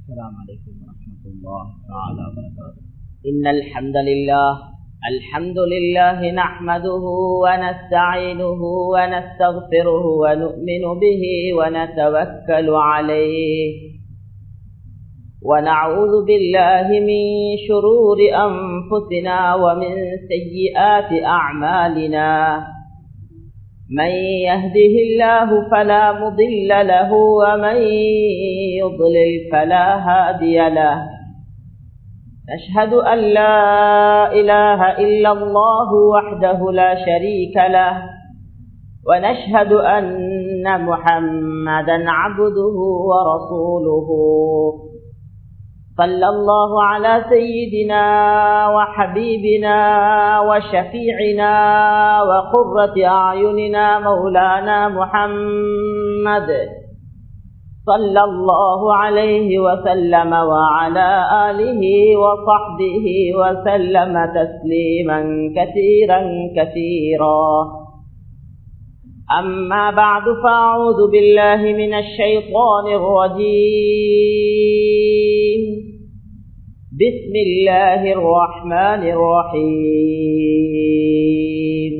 السلام عليكم ورحمة الله تعالى وبركاته إن الحمد لله الحمد لله نحمده ونستعينه ونستغفره ونؤمن به ونتوكل عليه ونعوذ بالله من شرور أنفسنا ومن سيئات أعمالنا من يهده الله فلا مضل له ومن يضلل فلا هادي له نشهد أن لا إله إلا الله وحده لا شريك له ونشهد أن محمدا عبده ورسوله صلى الله على سيدنا وحبيبنا وشفيعنا وقرة أعيننا مولانا محمد صلى الله عليه وسلم وعلى آله وصحبه وسلم تسليما كثيرا كثيرا أما بعد فأعوذ بالله من الشيطان الرجيم بسم الله الرحمن الرحيم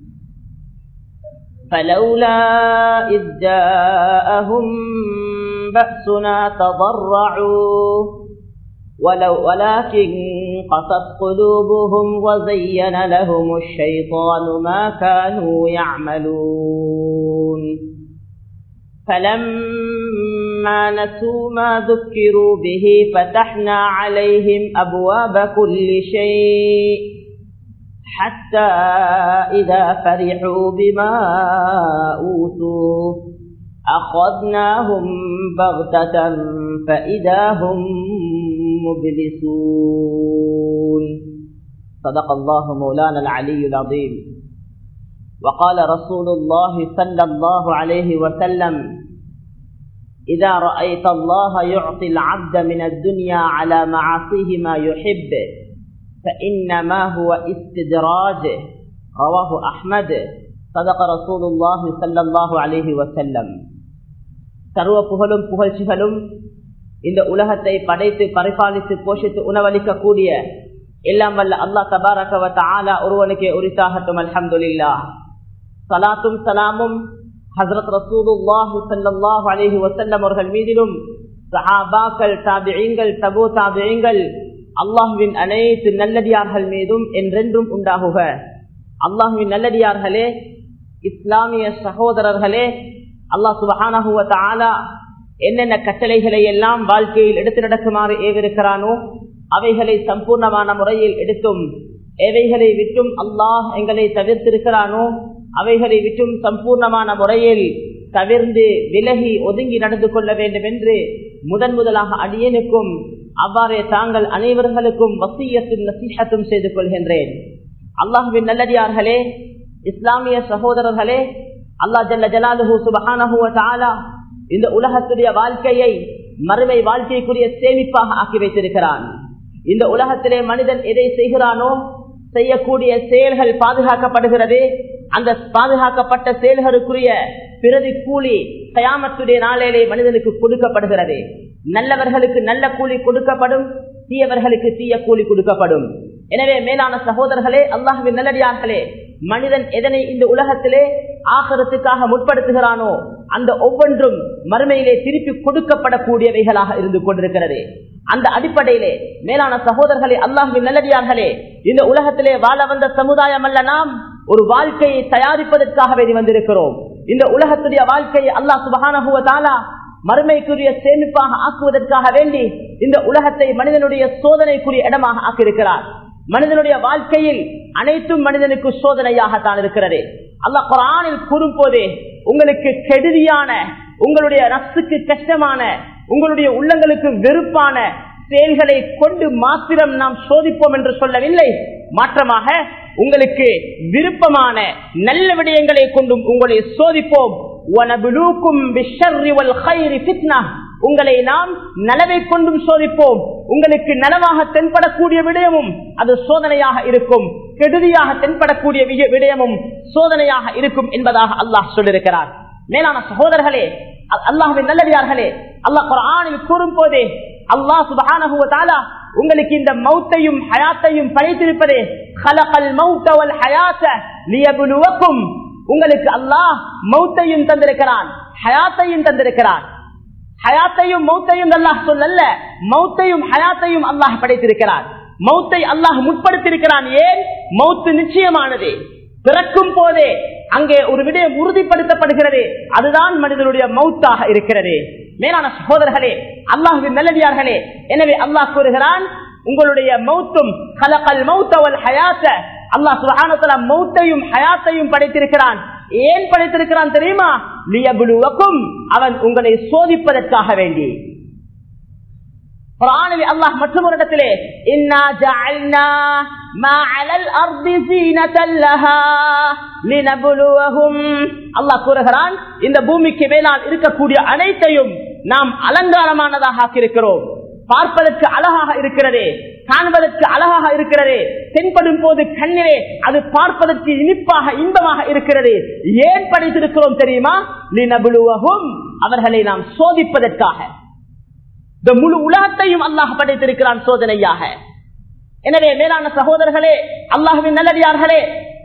فلولا إذ جاءهم بأسنا تضرعوا ولو ولكن قست قلوبهم وزين لهم الشيطان ما كانوا يعملون فلما نسوا ما ذكروا به فتحنا عليهم أبواب كل شيء حتى إذا فرحوا بما أوتوا أخذناهم بغتة فإذا هم مبلسون صدق الله مولانا العلي العظيم وقال رسول الله صلى الله عليه وسلم إذا رأيت الله يعطي العبد من الدنيا على معاصيه ما يحب فإنما هو استدراج رواه أحمد صدق رسول الله صلى الله عليه وسلم சர்வ புகழும் புகழ்ச்சிகளும் இந்த உலகத்தை படைத்து பரிபாலித்து போஷித்து உணவளிக்க கூடிய எல்லாம் வல்ல அல்லா தபாரகவத்த ஆலா ஒருவனுக்கே உரித்தாகட்டும் அல்ஹம்துலில்லா சலாத்தும் சலாமும் ஹசரத் ரசூலுல்லாஹு ஸல்லல்லாஹு அலைஹி வஸல்லம் அவர்கள் மீதிலும் சஹாபாக்கள் தாபிஈங்கள் தபு தாபிஈங்கள் அல்லாஹுவின் அனைத்து நல்லடியார்கள் மீதும் என்றென்றும் உண்டாகுக அல்லாஹுவின் நல்லடியார்களே இஸ்லாமிய சகோதரர்களே அல்லாஹ் சுபஹானஹுவ ஆலா என்னென்ன கட்டளைகளை எல்லாம் வாழ்க்கையில் எடுத்து நடக்குமாறு ஏவிருக்கிறானோ அவைகளை சம்பூர்ணமான முறையில் எடுத்தும் எவைகளை விட்டும் அல்லாஹ் எங்களை தவிர்த்திருக்கிறானோ அவைகளை விட்டும் சம்பூர்ணமான முறையில் தவிர்ந்து விலகி ஒதுங்கி நடந்து கொள்ள வேண்டும் என்று முதன் முதலாக அடியனுக்கும் அவ்வாறே தாங்கள் அனைவர்களுக்கும் வசியத்தும் நசீகத்தும் செய்து கொள்கின்றேன் அல்லாஹுவின் நல்லடியார்களே இஸ்லாமிய சகோதரர்களே அல்லா ஜல்ல ஜலாலுஹூ சுபஹானஹுவ தாலா இந்த உலகத்துடைய வாழ்க்கையை மறுமை வாழ்க்கைக்குரிய சேமிப்பாக ஆக்கி வைத்திருக்கிறான் இந்த உலகத்திலே மனிதன் எதை செய்கிறானோ செய்யக்கூடிய செயல்கள் பாதுகாக்கப்படுகிறது அந்த பாதுகாக்கப்பட்ட செயல்களுக்குரிய பிரதி கூலி கயாமத்துடைய நாளிலே மனிதனுக்கு கொடுக்கப்படுகிறது நல்லவர்களுக்கு நல்ல கூலி கொடுக்கப்படும் தீயவர்களுக்கு தீய கூலி கொடுக்கப்படும் எனவே மேலான சகோதரர்களே அல்லாஹுவின் நல்லடியார்களே மனிதன் எதனை இந்த உலகத்திலே ஆகரத்துக்காக முற்படுத்துகிறானோ அந்த ஒவ்வொன்றும் மறுமையிலே திருப்பி கொடுக்கப்படக்கூடியவைகளாக இருந்து கொண்டிருக்கிறது அந்த அடிப்படையிலே மேலான சகோதரர்களே அல்லாஹுவின் நல்லடியார்களே இந்த உலகத்திலே வாழ வந்த சமுதாயம் அல்ல நாம் ஒரு வாழ்க்கையை தயாரிப்பதற்காகவே வந்திருக்கிறோம் இந்த உலகத்துடைய வாழ்க்கையை அல்லாஹ் சுபகானகுவதாலா மறுமைக்குரிய சேமிப்பாக ஆக்குவதற்காக வேண்டி இந்த உலகத்தை மனிதனுடைய சோதனைக்குரிய இடமாக ஆக்கியிருக்கிறார் மனிதனுடைய வாழ்க்கையில் அனைத்தும் மனிதனுக்கு சோதனையாகத்தான் இருக்கிறது அல்லாஹ் குரானில் கூறும் போதே உங்களுக்கு கெடுதியான உங்களுடைய ரசுக்கு கஷ்டமான உங்களுடைய உள்ளங்களுக்கு வெறுப்பான செயல்களை கொண்டு மாத்திரம் நாம் சோதிப்போம் என்று சொல்லவில்லை மாற்றமாக உங்களுக்கு விருப்பமான நல்ல விடயங்களை கொண்டும் உங்களை சோதிப்போம் உங்களை நாம் நலவை கொண்டும் சோதிப்போம் உங்களுக்கு நலவாக தென்படக்கூடிய விடயமும் அது சோதனையாக இருக்கும் கெடுதியாக தென்படக்கூடிய விடயமும் சோதனையாக இருக்கும் என்பதாக அல்லாஹ் சொல்லியிருக்கிறார் மேலான சகோதரர்களே அல்லாஹின் நல்லடியார்களே அல்லாஹ் குரானில் கூறும் போதே அல்லாஹ் சுபஹானஹு வ தஆலா உங்களுக்கு இந்த மௌத்தையும் ஹயாத்தையும் படைத்திருப்பதே خلقல் மௌத வல் ஹயாத லியப்லுவக்கும் உங்களுக்கு அல்லாஹ் மௌத்தையும் தந்திருக்கிறான் ஹயாத்தையும் தந்திருக்கிறான் ஹயாத்தையும் மௌத்தையும் அல்லாஹ் சொல்லல்ல மௌத்தையும் ஹயாத்தையும் அல்லாஹ் படைத்திருக்கிறான் மௌத்தை அல்லாஹ் முற்படுத்தியிருக்கிறான் ஏன் மௌத்து நிச்சயமானது பிறக்கும் போதே அங்கே ஒரு விடயம் உறுதிப்படுத்தப்படுகிறது அதுதான் மனிதனுடைய மௌத்தாக இருக்கிறது மேலான சகோதரர்களே அல்லாஹுவின் நல்லடியார்களே எனவே அல்லாஹ் கூறுகிறான் உங்களுடைய மௌத்தும் கலக்கல் மௌத்தவல் ஹயாத்த அல்லாஹ் சுகானத்துல மௌத்தையும் ஹயாத்தையும் படைத்திருக்கிறான் ஏன் படைத்திருக்கிறான் தெரியுமா லியபுலுவக்கும் அவன் உங்களை சோதிப்பதற்காக வேண்டி குரானில் அல்லாஹ் மற்றும் ஒரு இடத்திலே இன்னா ஜஅல்னா மா அலல் அர்தி ஸீனத்தல் லஹா லினப்லுவஹும் அல்லாஹ் கூறுகிறான் இந்த பூமிக்கு மேலால் இருக்கக்கூடிய அனைத்தையும் நாம் அலங்காரமானதாக ஆக்கியிருக்கிறோம் பார்ப்பதற்கு அழகாக இருக்கிறது காண்பதற்கு அழகாக இருக்கிறது தென்படும் போது கண்ணிலே அது பார்ப்பதற்கு இனிப்பாக இன்பமாக இருக்கிறது ஏன் படைத்திருக்கிறோம் தெரியுமா லினபுலுவகும் அவர்களை நாம் சோதிப்பதற்காக இந்த முழு உலகத்தையும் அல்லாஹ் படைத்திருக்கிறான் சோதனையாக எனவே மேலான சகோதரர்களே அல்லாஹுவின் நல்லடியார்களே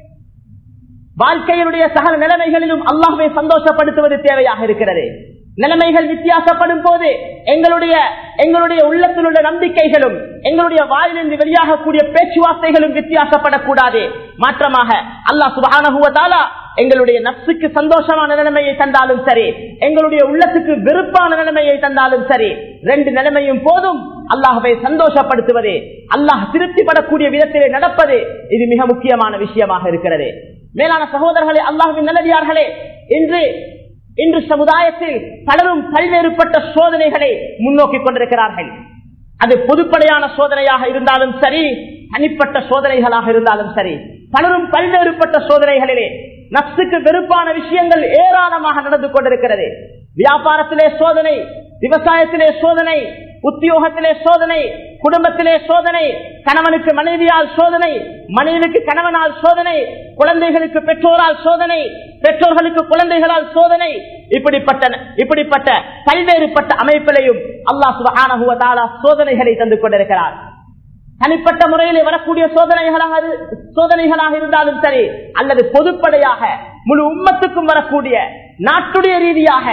வாழ்க்கையினுடைய சகல நிலைமைகளிலும் அல்லாஹுவை சந்தோஷப்படுத்துவது தேவையாக இருக்கிறது நிலைமைகள் வித்தியாசப்படும் போது எங்களுடைய எங்களுடைய உள்ளத்தில் உள்ள நம்பிக்கைகளும் எங்களுடைய வாயிலிருந்து வெளியாகக்கூடிய பேச்சுவார்த்தைகளும் வித்தியாசப்படக்கூடாது மாற்றமாக அல்லாஹ் சுபானகுவதாலா எங்களுடைய நப்சுக்கு சந்தோஷமான நிலைமையை தந்தாலும் சரி எங்களுடைய உள்ளத்துக்கு வெறுப்பான நிலைமையை தந்தாலும் சரி ரெண்டு நிலைமையும் போதும் அல்லாஹவை சந்தோஷப்படுத்துவது அல்லாஹ் திருப்திப்படக்கூடிய விதத்திலே நடப்பது இது மிக முக்கியமான விஷயமாக இருக்கிறது மேலான சகோதரர்களே அல்லாஹுவின் நல்லடியார்களே இன்று இன்று சமுதாயத்தில் பலரும் பல்வேறுபட்ட சோதனைகளை முன்னோக்கி கொண்டிருக்கிறார்கள் அது பொதுப்படையான சோதனையாக இருந்தாலும் சரி தனிப்பட்ட சோதனைகளாக இருந்தாலும் சரி பலரும் பல்வேறுபட்ட சோதனைகளிலே நப்சுக்கு வெறுப்பான விஷயங்கள் ஏராளமாக நடந்து கொண்டிருக்கிறது வியாபாரத்திலே சோதனை விவசாயத்திலே சோதனை உத்தியோகத்திலே சோதனை குடும்பத்திலே சோதனை கணவனுக்கு மனைவியால் சோதனை மனைவிக்கு கணவனால் சோதனை குழந்தைகளுக்கு பெற்றோரால் சோதனை பெற்றோர்களுக்கு குழந்தைகளால் சோதனை இப்படிப்பட்ட இப்படிப்பட்ட பல்வேறுபட்ட அமைப்பிலையும் அல்லாஹ் சுபஹானஹுவதாலா சோதனைகளை தந்து கொண்டிருக்கிறார் தனிப்பட்ட முறையிலே வரக்கூடிய சோதனைகளாக சோதனைகளாக இருந்தாலும் சரி அல்லது பொதுப்படையாக முழு உம்மத்துக்கும் வரக்கூடிய நாட்டுடைய ரீதியாக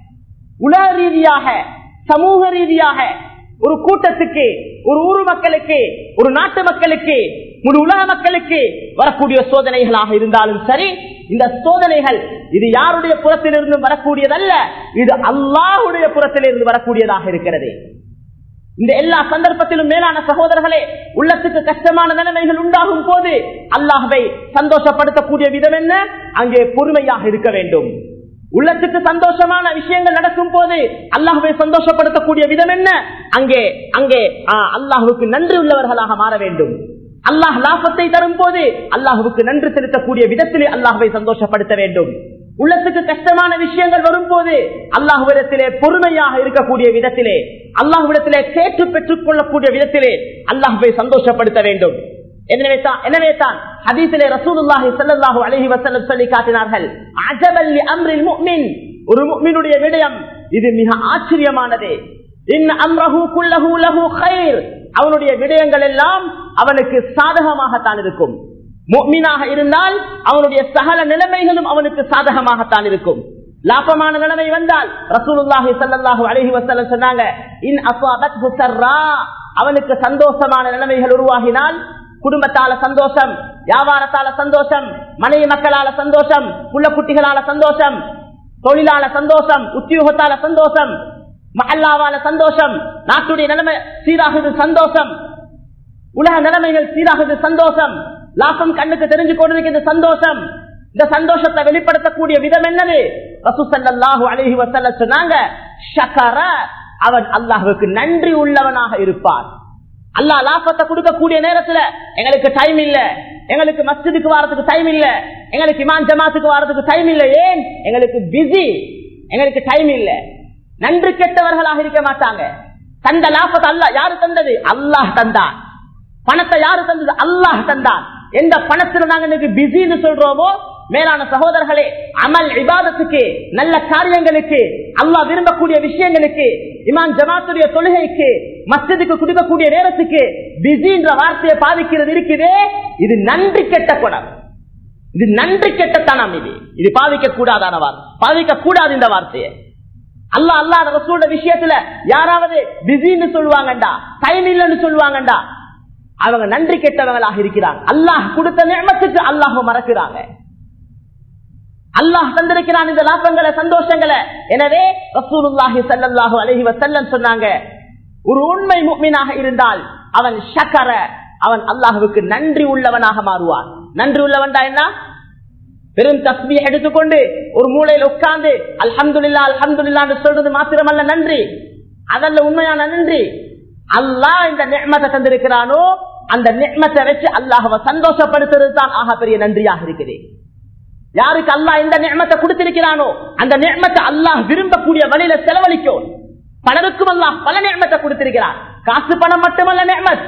உலக ரீதியாக சமூக ரீதியாக ஒரு கூட்டத்துக்கு ஒரு ஊர் மக்களுக்கு ஒரு நாட்டு மக்களுக்கு முழு உலக மக்களுக்கு வரக்கூடிய சோதனைகளாக இருந்தாலும் சரி இந்த சோதனைகள் இது யாருடைய புறத்திலிருந்து வரக்கூடியதல்ல இது அல்லாஹுடைய புறத்திலிருந்து வரக்கூடியதாக இருக்கிறது இந்த எல்லா சந்தர்ப்பத்திலும் மேலான சகோதரர்களே உள்ளத்துக்கு கஷ்டமான நிலைமைகள் உண்டாகும் போது அல்லாஹவை சந்தோஷப்படுத்தக்கூடிய விதம் என்ன அங்கே பொறுமையாக இருக்க வேண்டும் உள்ளத்துக்கு சந்தோஷமான விஷயங்கள் நடக்கும் போது அல்லாஹுவை சந்தோஷப்படுத்தக்கூடிய விதம் என்ன அங்கே அங்கே அல்லாஹுக்கு நன்றி உள்ளவர்களாக மாற வேண்டும் அல்லாஹ் லாபத்தை தரும் போது அல்லாஹுக்கு நன்றி செலுத்தக்கூடிய விதத்திலே அல்லாஹுவை சந்தோஷப்படுத்த வேண்டும் உள்ளத்துக்கு கஷ்டமான விஷயங்கள் வரும் போது அல்லாஹுவிடத்திலே பொறுமையாக இருக்கக்கூடிய விதத்திலே அல்லாஹுவிடத்திலே கேட்டு பெற்றுக் கொள்ளக்கூடிய விதத்திலே அல்லாஹுவை சந்தோஷப்படுத்த வேண்டும் எனவே தான் எனவே தான் ஹதீஸிலே ரசூலுல்லாஹி ஸல்லல்லாஹு அலைஹி வஸல்லம் சொல்லி காட்டினார்கள் அஜபல் அம்ரில் முஃமின் ஒரு முஃமினுடைய விடயம் இது மிக ஆச்சரியமானது இன் அம்ரஹு குல்லஹு லஹு கைர் அவனுடைய விடயங்கள் எல்லாம் அவனுக்கு சாதகமாகத்தான் இருக்கும் முக்மீனாக இருந்தால் அவனுடைய சகல நிலைமைகளும் அவனுக்கு சாதகமாகத்தான் இருக்கும் லாபமான நிலைமை வந்தால் ரசூலுல்லாஹி ஸல்லல்லாஹு அலைஹி வஸல்லம் சொன்னாங்க இன் அஸாபத்ஹு சர்ரா அவனுக்கு சந்தோஷமான நிலைமைகள் உருவாகினால் குடும்பத்தால சந்தோஷம் வியாபாரத்தால சந்தோஷம் மனைவி மக்களால சந்தோஷம் புள்ள குட்டிகளால சந்தோஷம் தொழிலால சந்தோஷம் உத்தியோகத்தால சந்தோஷம் மஹல்லாவால சந்தோஷம் நாட்டுடைய நிலைமை சீராகுது சந்தோஷம் உலக நிலைமைகள் சீராகுது சந்தோஷம் லாபம் கண்ணுக்கு தெரிஞ்சு கொண்டிருக்கிறது சந்தோஷம் இந்த சந்தோஷத்தை வெளிப்படுத்தக்கூடிய விதம் என்னது ரசூசல்லாஹு அழகி வசல்ல சொன்னாங்க ஷக்கர அவன் அல்லாஹுக்கு நன்றி உள்ளவனாக இருப்பான் அல்லாஹ் லாபத்தை கொடுக்கக்கூடிய நேரத்துல எங்களுக்கு டைம் இல்ல எங்களுக்கு மஸ்ஜிதுக்கு வாரத்துக்கு டைம் இல்ல எங்களுக்கு இமான் ஜமாத்துக்கு வாரத்துக்கு டைம் இல்ல ஏன் எங்களுக்கு பிஸி எங்களுக்கு டைம் இல்ல நன்றி கெட்டவர்களாக இருக்க மாட்டாங்க தந்த லாபத்தை அல்ல யாரு தந்தது அல்லாஹ் தந்தான் பணத்தை யாரு தந்தது அல்லாஹ் தந்தான் எந்த பணத்துல நாங்க இன்னைக்கு பிஸின்னு சொல்றோமோ மேலான சகோதரர்களே அமல் இபாதத்துக்கு நல்ல காரியங்களுக்கு அல்லாஹ் விரும்பக்கூடிய விஷயங்களுக்கு இமான் ஜமாத்துடைய தொழுகைக்கு மஸ்ஜிதுக்கு கொடுக்கக்கூடிய நேரத்துக்கு பிஸின்ற வார்த்தையை பாதிக்கிறது இருக்குதே இது நன்றி கெட்ட குணம் இது நன்றி கெட்டத்தனம் இது இது பாதிக்க கூடாதான வார்த்தை பாதிக்க கூடாது இந்த வார்த்தையை அல்லா அல்லாத ரசூல விஷயத்துல யாராவது பிஸின்னு சொல்லுவாங்கண்டா டைம் இல்லைன்னு சொல்லுவாங்கண்டா அவங்க நன்றி கெட்டவங்களாக இருக்கிறாங்க அல்லாஹ் கொடுத்த நேமத்துக்கு அல்லாஹ் மறக்கிறாங்க அல்லாஹ் தந்திருக்கிறான் இந்த லாபங்களை சந்தோஷங்களை எனவே ரசூலுல்லாஹி ஸல்லல்லாஹு அலைஹி வஸல்லம் சொன்னாங்க ஒரு உண்மை முக்மீனாக இருந்தால் அவன் ஷக்கர அவன் அல்லாஹுவுக்கு நன்றி உள்ளவனாக மாறுவான் நன்றி உள்ளவன்டா என்ன பெரும் தஸ்மி எடுத்துக்கொண்டு ஒரு மூலையில் உட்கார்ந்து அல்ஹம்துல்லா அல்ஹம்துல்லா சொல்றது மாத்திரமல்ல நன்றி அதல்ல உண்மையான நன்றி அல்லாஹ் இந்த நெஹ்மத்தை தந்திருக்கிறானோ அந்த நெஹ்மத்தை வச்சு அல்லாஹவை சந்தோஷப்படுத்துறது தான் ஆக பெரிய நன்றியாக இருக்குது யாருக்கு அல்லாஹ் இந்த நெஹ்மத்தை கொடுத்திருக்கிறானோ அந்த நெஹ்மத்தை அல்லாஹ் விரும்பக்கூடிய வழியில செலவழிக்கும் பலருக்கும் அல்லாஹ் பல நெஹ்மத்தை கொடுத்திருக்கிறான் காசு பணம் மட்டுமல்ல நெஹ்மத்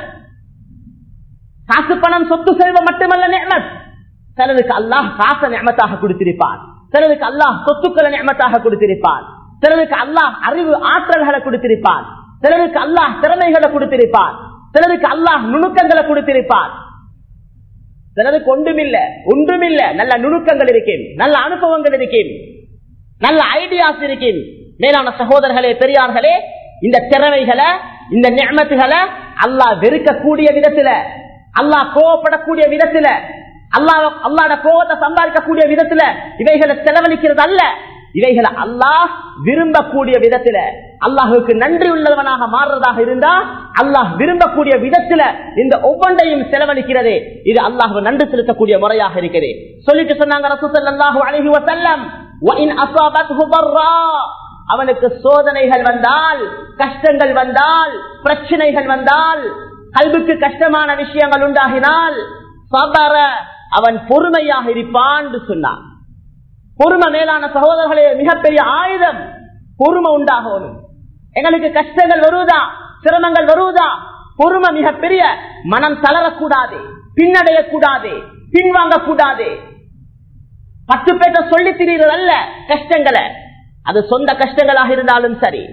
காசு பணம் சொத்து செல்வம் மட்டுமல்ல நெஹ்மத் சிலருக்கு அல்லாஹ் காச நியமத்தாக கொடுத்திருப்பான் சிலருக்கு அல்லாஹ் சொத்துக்களை நியமத்தாக கொடுத்திருப்பான் சிலருக்கு அல்லாஹ் அறிவு ஆற்றல்களை கொடுத்திருப்பான் சிலருக்கு அல்லாஹ் திறமைகளை கொடுத்திருப்பான் சிலருக்கு அல்லாஹ் நுணுக்கங்களை கொடுத்திருப்பான் சிலருக்கு ஒன்றுமில்ல ஒன்றுமில்ல நல்ல நுணுக்கங்கள் இருக்கும் நல்ல அனுபவங்கள் இருக்கும் நல்ல ஐடியாஸ் இருக்கும் மேலான சகோதரர்களே பெரியார்களே இந்த திறமைகளை இந்த நியமத்துகளை அல்லாஹ் வெறுக்கக்கூடிய விதத்துல அல்லாஹ் கோவப்படக்கூடிய விதத்துல அல்லாஹ் அல்லாட கோபத்தை சம்பாதிக்கக்கூடிய விதத்துல இவைகளை செலவழிக்கிறது அல்ல இவைகளை அல்லாஹ் விரும்பக்கூடிய விதத்துல அல்லாஹுக்கு நன்றி உள்ளவனாக மாறுறதாக இருந்தா அல்லாஹ் விரும்பக்கூடிய விதத்துல இந்த ஒவ்வொன்றையும் செலவழிக்கிறது இது அல்லாஹ் நன்றி செலுத்தக்கூடிய முறையாக இருக்குது சொல்லிட்டு சொன்னாங்க ரசூசல்லாஹு அலைஹி வஸல்லம் வஇன் அஸாபத்ஹு பர்ரா அவனுக்கு சோதனைகள் வந்தால் கஷ்டங்கள் வந்தால் பிரச்சனைகள் வந்தால் கல்விக்கு கஷ்டமான விஷயங்கள் உண்டாகினால் சபர அவன் பொறுமையாக இருப்பான் சொன்னான் பொறுமை மேலான சகோதரர்களே மிகப்பெரிய ஆயுதம் பொறுமை உண்டாகணும் எங்களுக்கு கஷ்டங்கள் வருவதா சிரமங்கள் வருவதா பொறுமை மிகப்பெரிய மனம் தளரக்கூடாது பின்னடையக்கூடாது பின்வாங்கக்கூடாது பத்து பேர்த்த சொல்லி திரிகிறது அல்ல கஷ்டங்களை அது சொந்த கஷ்டங்களாக இருந்தாலும் சரி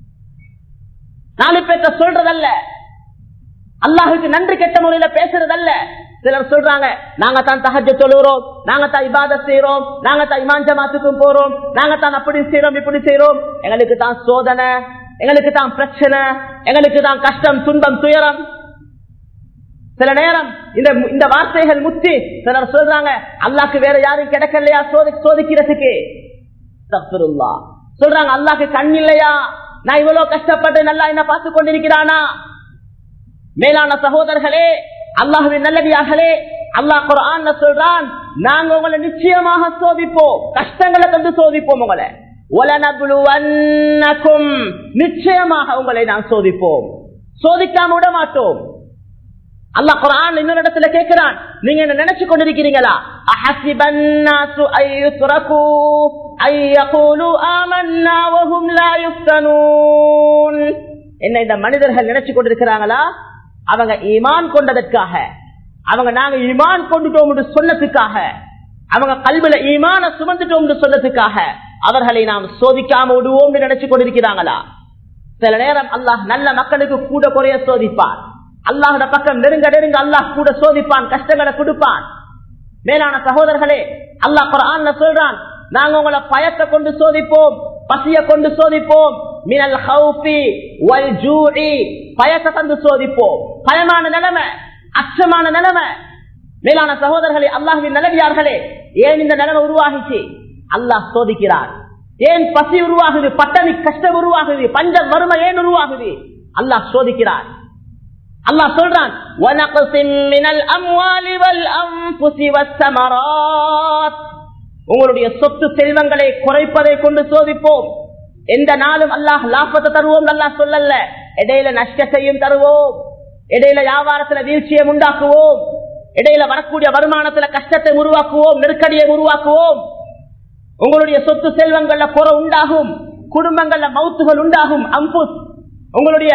நாலு பேர்த்த சொல்றதல்ல அல்லாஹுக்கு நன்றி கெட்ட முறையில பேசுறதல்ல சிலர் சொல்றாங்க நாங்க தான் தகஜ தொழுகிறோம் நாங்க தான் இபாத செய்யறோம் நாங்க தான் இமான் ஜமாத்துக்கும் போறோம் நாங்க தான் அப்படி செய்யறோம் இப்படி செய்யறோம் எங்களுக்கு தான் சோதனை எங்களுக்கு தான் பிரச்சனை எங்களுக்கு தான் கஷ்டம் துன்பம் துயரம் சில நேரம் இந்த இந்த வார்த்தைகள் முத்தி சிலர் சொல்றாங்க அல்லாக்கு வேற யாரும் கிடைக்கலையா சோதி சோதிக்கிறதுக்கு சொல்றாங்க அல்லாக்கு கண் இல்லையா நான் இவ்வளவு கஷ்டப்பட்டு நல்லா என்ன பார்த்து கொண்டிருக்கிறானா மேலான சகோதரர்களே அல்லாஹுவின் நல்லடியார்களே அல்லாஹ் குரான் சொல்றான் நாங்க உங்களை நிச்சயமாக சோதிப்போம் கஷ்டங்களை கண்டு சோதிப்போம் உங்களை ஒலனபுலுவன்னக்கும் நிச்சயமாக உங்களை நான் சோதிப்போம் சோதிக்காம விட மாட்டோம் அல்லாஹ் குரான் இன்னொரு இடத்துல கேட்கிறான் நீங்க என்ன நினைச்சு கொண்டிருக்கிறீங்களா அஹசிபன்னாசு ஐயுத்ரகு ஐயகூலு ஆமன்னா வஹும் லா யுஃப்தனூன் என்ன இந்த மனிதர்கள் நினைச்சு கொண்டிருக்கிறாங்களா அவங்க ஈமான் கொண்டதற்காக அவங்க நாங்க ஈமான் கொண்டுட்டோம் என்று சொன்னதுக்காக அவங்க கல்வில ஈமான சுமந்துட்டோம் என்று சொன்னதுக்காக அவர்களை நாம் சோதிக்காம விடுவோம் நினைச்சு கொண்டிருக்கிறாங்களா சில நேரம் அல்லாஹ் நல்ல மக்களுக்கு கூட குறைய சோதிப்பான் அல்லாஹோட பக்கம் நெருங்க நெருங்க அல்லாஹ் கூட சோதிப்பான் கஷ்டங்களை கொடுப்பான் மேலான சகோதரர்களே அல்லாஹ் குரான்ல சொல்றான் நாங்க உங்களை பயத்தை கொண்டு சோதிப்போம் பசிய கொண்டு சோதிப்போம் மினல் ஹவுபி வல் ஜூஇ பயத்தை தந்து சோதிப்போம் பயமான நிலைமை அச்சமான நிலைமை மேலான சகோதரர்களே அல்லாஹுவின் நிலவியார்களே ஏன் இந்த நிலைமை உருவாகிச்சு அல்லாஹ் சோதிக்கிறார் ஏன் பசி உருவாகுது பட்டணி கஷ்டம் உருவாகுது பஞ்ச வறுமை ஏன் உருவாகுது அல்லாஹ் சோதிக்கிறார் அல்லாஹ் சொல்றான் உங்களுடைய சொத்து செல்வங்களை குறைப்பதை கொண்டு சோதிப்போம் எந்த நாளும் அல்லாஹ் லாபத்தை தருவோம் அல்லாஹ் சொல்லல இடையில நஷ்டத்தையும் தருவோம் இடையில வியாபாரத்துல வீழ்ச்சியை உண்டாக்குவோம் இடையில வரக்கூடிய வருமானத்துல கஷ்டத்தை உருவாக்குவோம் நெருக்கடியை உருவாக்குவோம் உங்களுடைய சொத்து செல்வங்கள்ல குறை உண்டாகும் குடும்பங்கள்ல மவுத்துகள் உண்டாகும் அம்புஸ் உங்களுடைய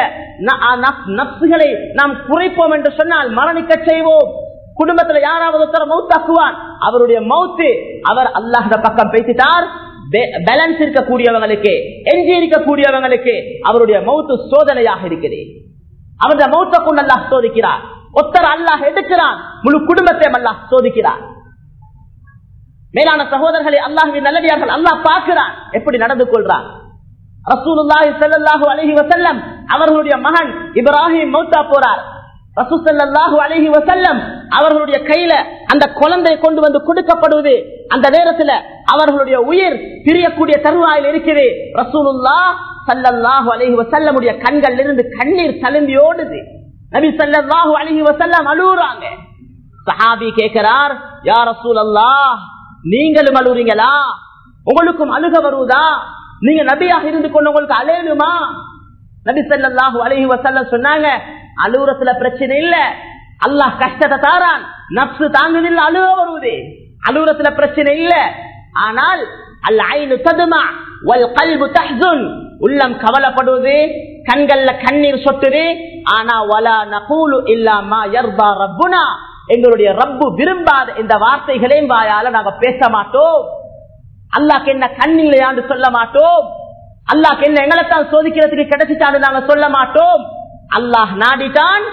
நப்சுகளை நாம் குறைப்போம் என்று சொன்னால் மரணிக்க செய்வோம் குடும்பத்துல யாராவது ஒருத்தர மௌத்தாக்குவான் அவருடைய மௌத்து அவர் அல்லாஹ் பக்கம் பேசிட்டார் பேலன்ஸ் இருக்கக்கூடியவங்களுக்கு எஞ்சி இருக்கக்கூடியவங்களுக்கு அவருடைய மௌத்து சோதனையாக இருக்குது அவருடைய மௌத்த கொண்டு அல்லாஹ் சோதிக்கிறார் ஒத்தர் அல்லாஹ் எடுக்கிறான் முழு குடும்பத்தையும் அல்லாஹ் சோதிக்கிறார் மேலான சகோதரர்களை அல்லாஹுவின் நல்லடியார்கள் அல்லாஹ் பார்க்கிறான் எப்படி நடந்து கொள்றான் ரசூலுல்லாஹி ஸல்லல்லாஹு அலைஹி வஸல்லம் அவர்களுடைய மகன் இப்ராஹிம் மௌத்தா போறார் ரசூசல்லாஹு அலைஹி வஸல்லம் அவர்களுடைய கையில அந்த குழந்தை கொண்டு வந்து கொடுக்கப்படுவது அந்த நேரத்துல அவர்களுடைய உயிர் பிரியக்கூடிய தருவாயில் இருக்குது ரசூலுல்லா சல்லல்லாஹு அலைஹி வஸல்லமுடைய கண்கள் இருந்து கண்ணீர் தழும்பி ஓடுது நபி சல்லல்லாஹு அலைஹி வஸல்லம் அழுகுறாங்க சஹாபி கேட்கிறார் யா ரசூலல்லாஹ் நீங்களும் அழுறீங்களா உங்களுக்கும் அழுக வருவதா நீங்க நபியாக இருந்து கொண்டு உங்களுக்கு அலையணுமா நபி சல்லாஹூ அலஹி வசல்ல சொன்னாங்க அலுவலத்துல பிரச்சனை இல்ல அல்லாஹ் கஷ்டத்தை தாரான் நப்சு தாங்குதில்ல அழுக வருவது அலுவலத்துல பிரச்சனை இல்ல ஆனால் அல் ஐனு ததுமா வல் கல்பு தஹ்சுன் உள்ளம் கவலைப்படுவது கண்கள்ல கண்ணீர் சொட்டுது ஆனா வலா நகூலு இல்லாமா யர்பா ரப்புனா எங்களுடைய ரப்பு விரும்பாத இந்த வார்த்தைகளையும் வாயால நாங்க பேச மாட்டோம் அல்லாக்கு என்ன கண்ணில்லையான்னு சொல்ல மாட்டோம் அல்லாஹ் என்ன எங்களைத்தான் சோதிக்கிறதுக்கு கிடைச்சிட்டான்னு நாங்க சொல்ல மாட்டோம் அல்லாஹ் நாடிட்டான்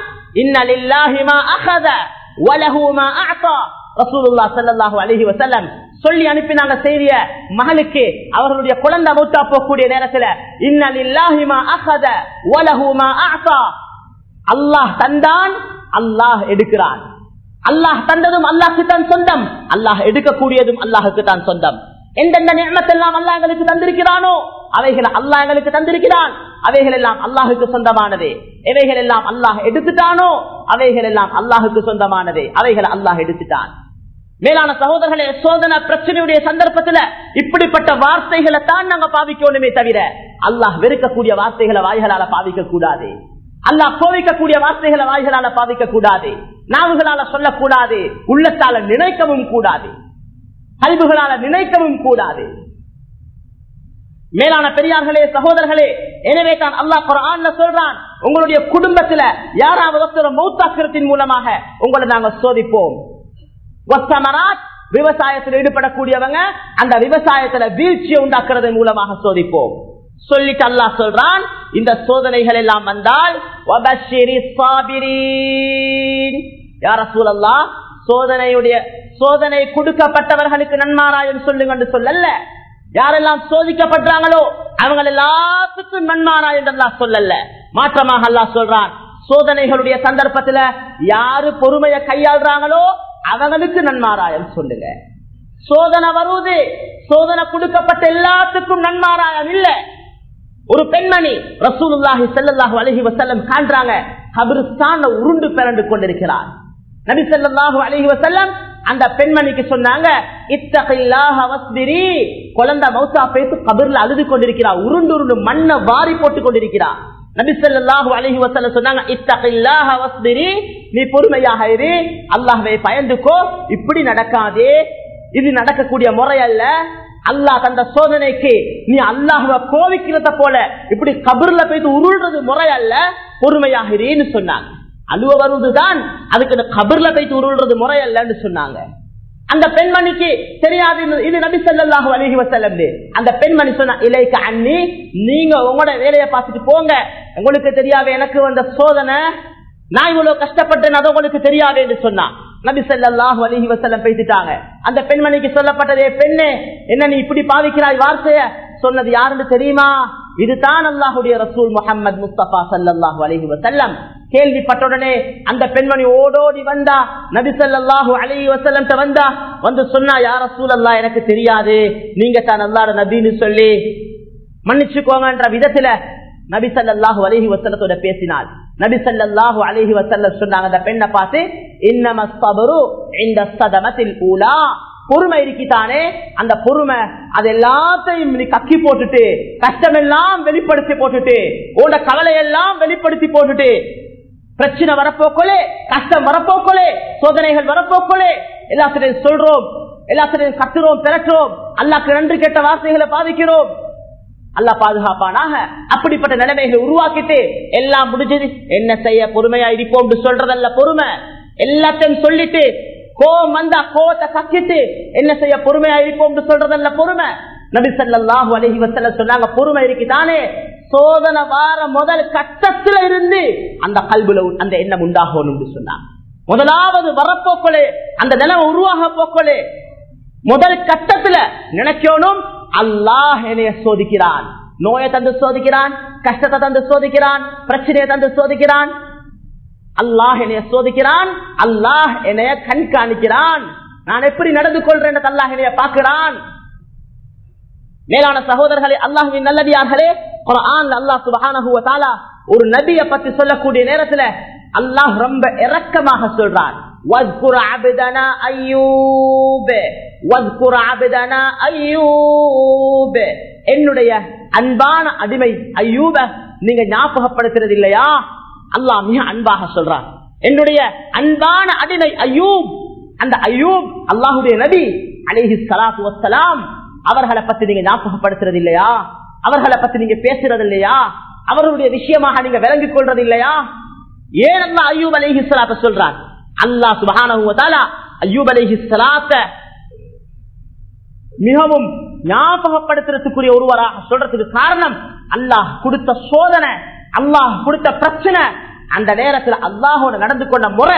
சொல்லி அனுப்பினாங்க செய்திய மகளுக்கு அவர்களுடைய குழந்தை மூத்தா போகக்கூடிய நேரத்தில் அல்லாஹ் தந்தான் அல்லாஹ் எடுக்கிறான் அல்லாஹ் தந்ததும் அல்லாஹுக்கு தான் சொந்தம் அல்லாஹ் எடுக்கக்கூடியதும் அல்லாஹுக்கு தான் சொந்தம் எந்தெந்த நியமத்தெல்லாம் அல்லா எங்களுக்கு தந்திருக்கிறானோ அவைகளை அல்லாஹ் எங்களுக்கு தந்திருக்கிறான் அவைகள் எல்லாம் அல்லாஹுக்கு சொந்தமானது எவைகள் எல்லாம் அல்லாஹ் எடுத்துட்டானோ அவைகள் எல்லாம் அல்லாஹுக்கு சொந்தமானது அவைகளை அல்லாஹ் எடுத்துட்டான் மேலான சகோதரர்களே சோதனை பிரச்சனையுடைய சந்தர்ப்பத்துல இப்படிப்பட்ட வார்த்தைகளை தான் நாங்க பாவிக்கணுமே தவிர அல்லாஹ் வெறுக்கக்கூடிய வார்த்தைகளை வாய்களால பாவிக்க கூடாது அல்லாஹ் கோவிக்கக்கூடிய வார்த்தைகளை வாய்களால பாவிக்க கூடாது நாவுகளால சொல்லக்கூடாது உள்ளத்தால நினைக்கவும் கூடாது கல்விகளால நினைக்கவும் கூடாது மேலான பெரியார்களே சகோதரர்களே எனவே தான் அல்லாஹ் குரான்ல சொல்றான் உங்களுடைய குடும்பத்துல யாராவது ஒருத்தர் மௌத்தாக்கிறத்தின் மூலமாக உங்களை நாங்க சோதிப்போம் விவசாயத்தில் ஈடுபடக்கூடியவங்க அந்த விவசாயத்துல வீழ்ச்சியை உண்டாக்குறது மூலமாக சோதிப்போம் சொல்லிட்டு அல்லாஹ் சொல்றான் இந்த சோதனைகள் எல்லாம் வந்தால் யார சூழல்லா சோதனையுடைய சோதனை கொடுக்கப்பட்டவர்களுக்கு நன்மாராயம் சொல்லுங்க சொல்லல யாரெல்லாம் சோதிக்கப்படுறாங்களோ அவங்க எல்லாத்துக்கும் நன்மாரா என்றெல்லாம் சொல்லல மாற்றமாக அல்லா சொல்றான் சோதனைகளுடைய சந்தர்ப்பத்துல யாரு பொறுமையை கையாளுறாங்களோ அவங்களுக்கு நன்மாராயம் சொல்லுங்க சோதனை வருவது சோதனை கொடுக்கப்பட்ட எல்லாத்துக்கும் நன்மாராயம் இல்ல ஒரு பெண்மணி ரசூலுல்லாஹி ஸல்லல்லாஹு அலைஹி வஸல்லம் காண்றாங்க கபிரிஸ்தான் உருண்டு பிறண்டு கொண்டிருக்கிறார் நபி ஸல்லல்லாஹு அலைஹி வஸல்லம் அந்த பெண்மணிக்கு சொன்னாங்க இத்தகையில்லாஹ வஸ்பிரி குழந்தை மௌத்தா பேத்து கபிர்ல அழுது கொண்டிருக்கிறார் உருண்டு உருண்டு மண்ணை வாரி போட்டு கொண்டிருக்கிறார் நபி ஸல்லல்லாஹு அலைஹி வஸல்லம் சொன்னாங்க இத்தகையில்லாஹ வஸ்பிரி நீ பொறுமையாக இரு அல்லாஹ்வை பயந்துக்கோ இப்படி நடக்காதே இது நடக்கக்கூடிய முறை அல்ல அல்லாஹ் தந்த சோதனைக்கு நீ அல்லாஹுவ கோவிக்கிறத போல இப்படி கபர்ல போயிட்டு உருள்றது முறை அல்ல பொறுமையாக இருன்னு சொன்னாங்க அழுவ வருவதுதான் அதுக்கு இந்த கபர்ல போயிட்டு உருள்றது முறை அல்லன்னு சொன்னாங்க அந்த பெண்மணிக்கு தெரியாது இது- இது நபி ஸல்லல்லாஹு அலைஹி வஸல்லம் அந்த பெண்மணி சொன்னா இலைக்க அண்ணி நீங்க உங்களோட வேலையை பார்த்துட்டு போங்க உங்களுக்கு தெரியாது எனக்கு வந்த சோதனை நான் இவ்வளவு கஷ்டப்பட்டேன் அது உங்களுக்கு தெரியாது என்று சொன்னா நபி ஸல்லல்லாஹு அலைஹி வஸல்லம் பேசிட்டாங்க அந்த பெண்மணிக்கு சொல்லப்பட்டதே பெண்ணே என்ன நீ இப்படி பாவிக்கிறாய் வார்த்தைய சொன்னது யாருன்னு தெரியுமா இதுதான் அல்லாஹுடைய ரசூல் முஹம்மது முஸ்தபா ஸல்லல்லாஹு அலைஹி வஸல்லம் கேள்விப்பட்ட உடனே அந்த பெண்மணி ஓடோடி வந்தா நபி ஸல்லல்லாஹு அலைஹி வஸல்லம் வந்தா வந்து சொன்னா யா ரசூல் அல்லாஹ் எனக்கு தெரியாது நீங்க தான் அல்லாஹ்வுடைய நபின்னு சொல்லி மன்னிச்சுக்கோங்கன்ற விதத்துல நபி ஸல்லல்லாஹு அலைஹி வஸல்லத்தோட பேசினாள் நபி ஸல்லல்லாஹு அலைஹி வஸல்லம் சொன்னாங்க அந்த பெண்ணை பார்த்து இன்னம ஸபரு இந்த சதமத்தில் ஊலா பொறுமை இருக்கித்தானே அந்த பொறுமை அது எல்லாத்தையும் நீ கக்கி போட்டுட்டு கஷ்டமெல்லாம் வெளிப்படுத்தி போட்டுட்டு உன்னோட கவலை எல்லாம் வெளிப்படுத்தி போட்டுட்டு பிரச்சனை வரப்போக்கோலே கஷ்டம் வரப்போக்கோலே சோதனைகள் வரப்போக்கோலே எல்லாத்திலையும் சொல்றோம் எல்லாத்திலையும் கத்துறோம் திரட்டுறோம் அல்லாக்கு நன்றி கெட்ட வார்த்தைகளை பாதிக்கிறோம் அல்லா பாதுகாப்பானாக அப்படிப்பட்ட நிலைமைகளை உருவாக்கிட்டு எல்லாம் முடிஞ்சது என்ன செய்ய பொறுமையா இருப்போம் சொல்றதல்ல பொறுமை எல்லாத்தையும் சொல்லிட்டு கோவம் வந்தா கோவத்தை கக்கிட்டு என்ன செய்ய பொறுமையா இருப்போம் சொல்றதல்ல பொறுமை நபி ஸல்லல்லாஹு அலைஹி வஸல்லம் சொன்னாங்க பொறுமை இருக்குதானே சோதனை வார முதல் கட்டத்துல இருந்து அந்த கல்வில அந்த எண்ணம் உண்டாகணும் சொன்னாங்க முதலாவது வரப்போக்களே அந்த நிலைமை உருவாக போக்களே முதல் கட்டத்துல நினைக்கணும் அல்லாஹ் என்னைய சோதிக்கிறான் நோயை தந்து சோதிக்கிறான் கஷ்டத்தை தந்து சோதிக்கிறான் பிரச்சனையை தந்து சோதிக்கிறான் அல்லாஹ் என்னைய சோதிக்கிறான் அல்லாஹ் என்னைய கண்காணிக்கிறான் நான் எப்படி நடந்து கொள்றேன் அல்லாஹ் என்னைய பார்க்கிறான் மேலான சகோதரர்களே அல்லாஹுவின் நல்லடியார்களே குர்ஆன்ல அல்லாஹ் சுப்ஹானஹு வ தஆலா ஒரு நபியை பத்தி சொல்லக்கூடிய நேரத்துல அல்லாஹ் ரொம்ப இரக்கமாக சொல்றான் வஸ்குர் அப்தனா அய்யூப் வஸ்குர் அப்தனா அய்யூப் என்னுடைய அன்பான அடிமை அய்யூப நீங்க ஞாபகப்படுத்துறது இல்லையா அல்லாஹ் மிக அன்பாக சொல்றான் என்னுடைய அன்பான அடிமை அய்யூப் அந்த அய்யூப் அல்லாஹுடைய நபி அலைஹி ஸலாத்து வஸ்ஸலாம் அவர்களை பத்தி நீங்க ஞாபகப்படுத்துறது இல்லையா அவர்களை பத்தி நீங்க பேசுறது இல்லையா அவர்களுடைய விஷயமாக நீங்க விளங்கிக் கொள்றது இல்லையா ஏன் அல்லா ஐயூப் அலைஹி ஸலாத்த சொல்றான் அல்லாஹ் சுப்ஹானஹு வ தஆலா ஐயூப் அலைஹி ஸலாத்த மிகவும் ஞாபகப்படுத்துறதுக்குரிய ஒருவராக சொல்றதுக்கு காரணம் அல்லாஹ் கொடுத்த சோதனை அல்லாஹ் கொடுத்த பிரச்சனை அந்த நேரத்தில் அல்லாஹோட நடந்து கொண்ட முறை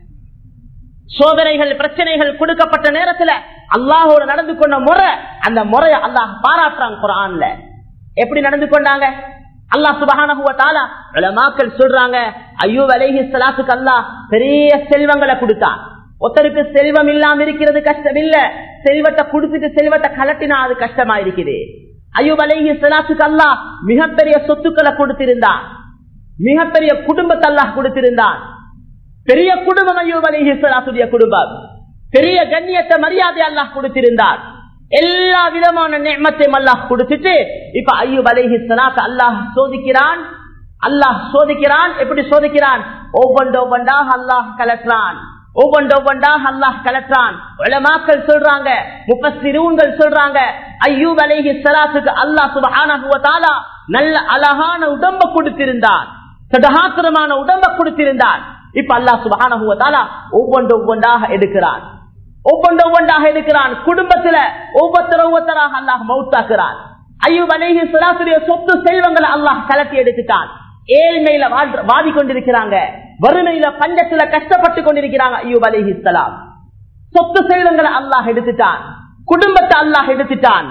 சோதனைகள் பிரச்சனைகள் கொடுக்கப்பட்ட நேரத்துல அல்லாஹோட நடந்து கொண்ட முறை அந்த முறையை அல்லாஹ் பாராட்டுறாங்க குரான்ல எப்படி நடந்து கொண்டாங்க அல்லாஹ் சுபகான உலமாக்கள் சொல்றாங்க ஐயோ அலைஹி சலாத்துக்கு அல்லாஹ் பெரிய செல்வங்களை கொடுத்தான் ஒருத்தருக்கு செல்வம் இல்லாம இருக்கிறது கஷ்டம் இல்ல செல்வத்தை கொடுத்துட்டு செல்வத்தை கலட்டினா அது கஷ்டமா இருக்குது ஐயூப் அலைஹி சலாத்துக்கு அல்லாஹ் மிகப்பெரிய சொத்துக்களை கொடுத்திருந்தான் மிகப்பெரிய குடும்பத்தை அல்லாஹ் கொடுத்திருந்தான் பெரிய குடும்பம் ஐயூப் அலைஹி சலாத்துடைய குடும்பம் பெரிய கண்ணியத்தை மரியாதை அல்லாஹ் கொடுத்திருந்தார் எல்லா விதமான நேமத்தையும் அல்லாஹ் கொடுத்துட்டு இப்ப ஐயூப் அலைஹி சலாத்து அல்லாஹ் சோதிக்கிறான் அல்லாஹ் சோதிக்கிறான் எப்படி சோதிக்கிறான் ஒவ்வொன்று ஒவ்வொன்றாக அல்லாஹ் கலற்றான் ஒவ்வொன்று ஒவ்வொன்றாக அல்லாஹ் கலற்றான் உலமாக்கள் சொல்றாங்க முப்பசிறுவன்கள் சொல்றாங்க ஐயூப் அலைஹி சலாத்துக்கு அல்லாஹ் சுபஹானஹு வ தஆலா நல்ல அழகான உடம்ப கொடுத்திருந்தான் சதகாத்திரமான உடம்ப கொடுத்திருந்தான் இப்ப அல்லாஹ் சுபஹானஹு வ தஆலா ஒவ்வொன்று ஒவ்வொன்றாக எடுக்கிறான் ஒவ்வொன்று ஒவ்வொன்றாக எடுக்கிறான் குடும்பத்துல ஒவ்வொருத்தர ஒவ்வொருத்தராக அல்லாஹ் மௌத்தாக்குறான் ஐயூப் அலைஹி சலாத்துடைய சொத்து செல்வங்களை அல்லாஹ் கலட்டி எடுத்துட்டான் ஏழ்மையில வாடி கொண்டிருக்கிறாங்க வறுமையில பஞ்சத்துல கஷ்டப்பட்டு கொண்டிருக்கிறாங்க ஐயூப் அலைஹி சலாம் சொத்து செல்வங்களை அல்லாஹ் எடுத்துட்டான் குடும்பத்தை அல்லாஹ் எடுத்துட்டான்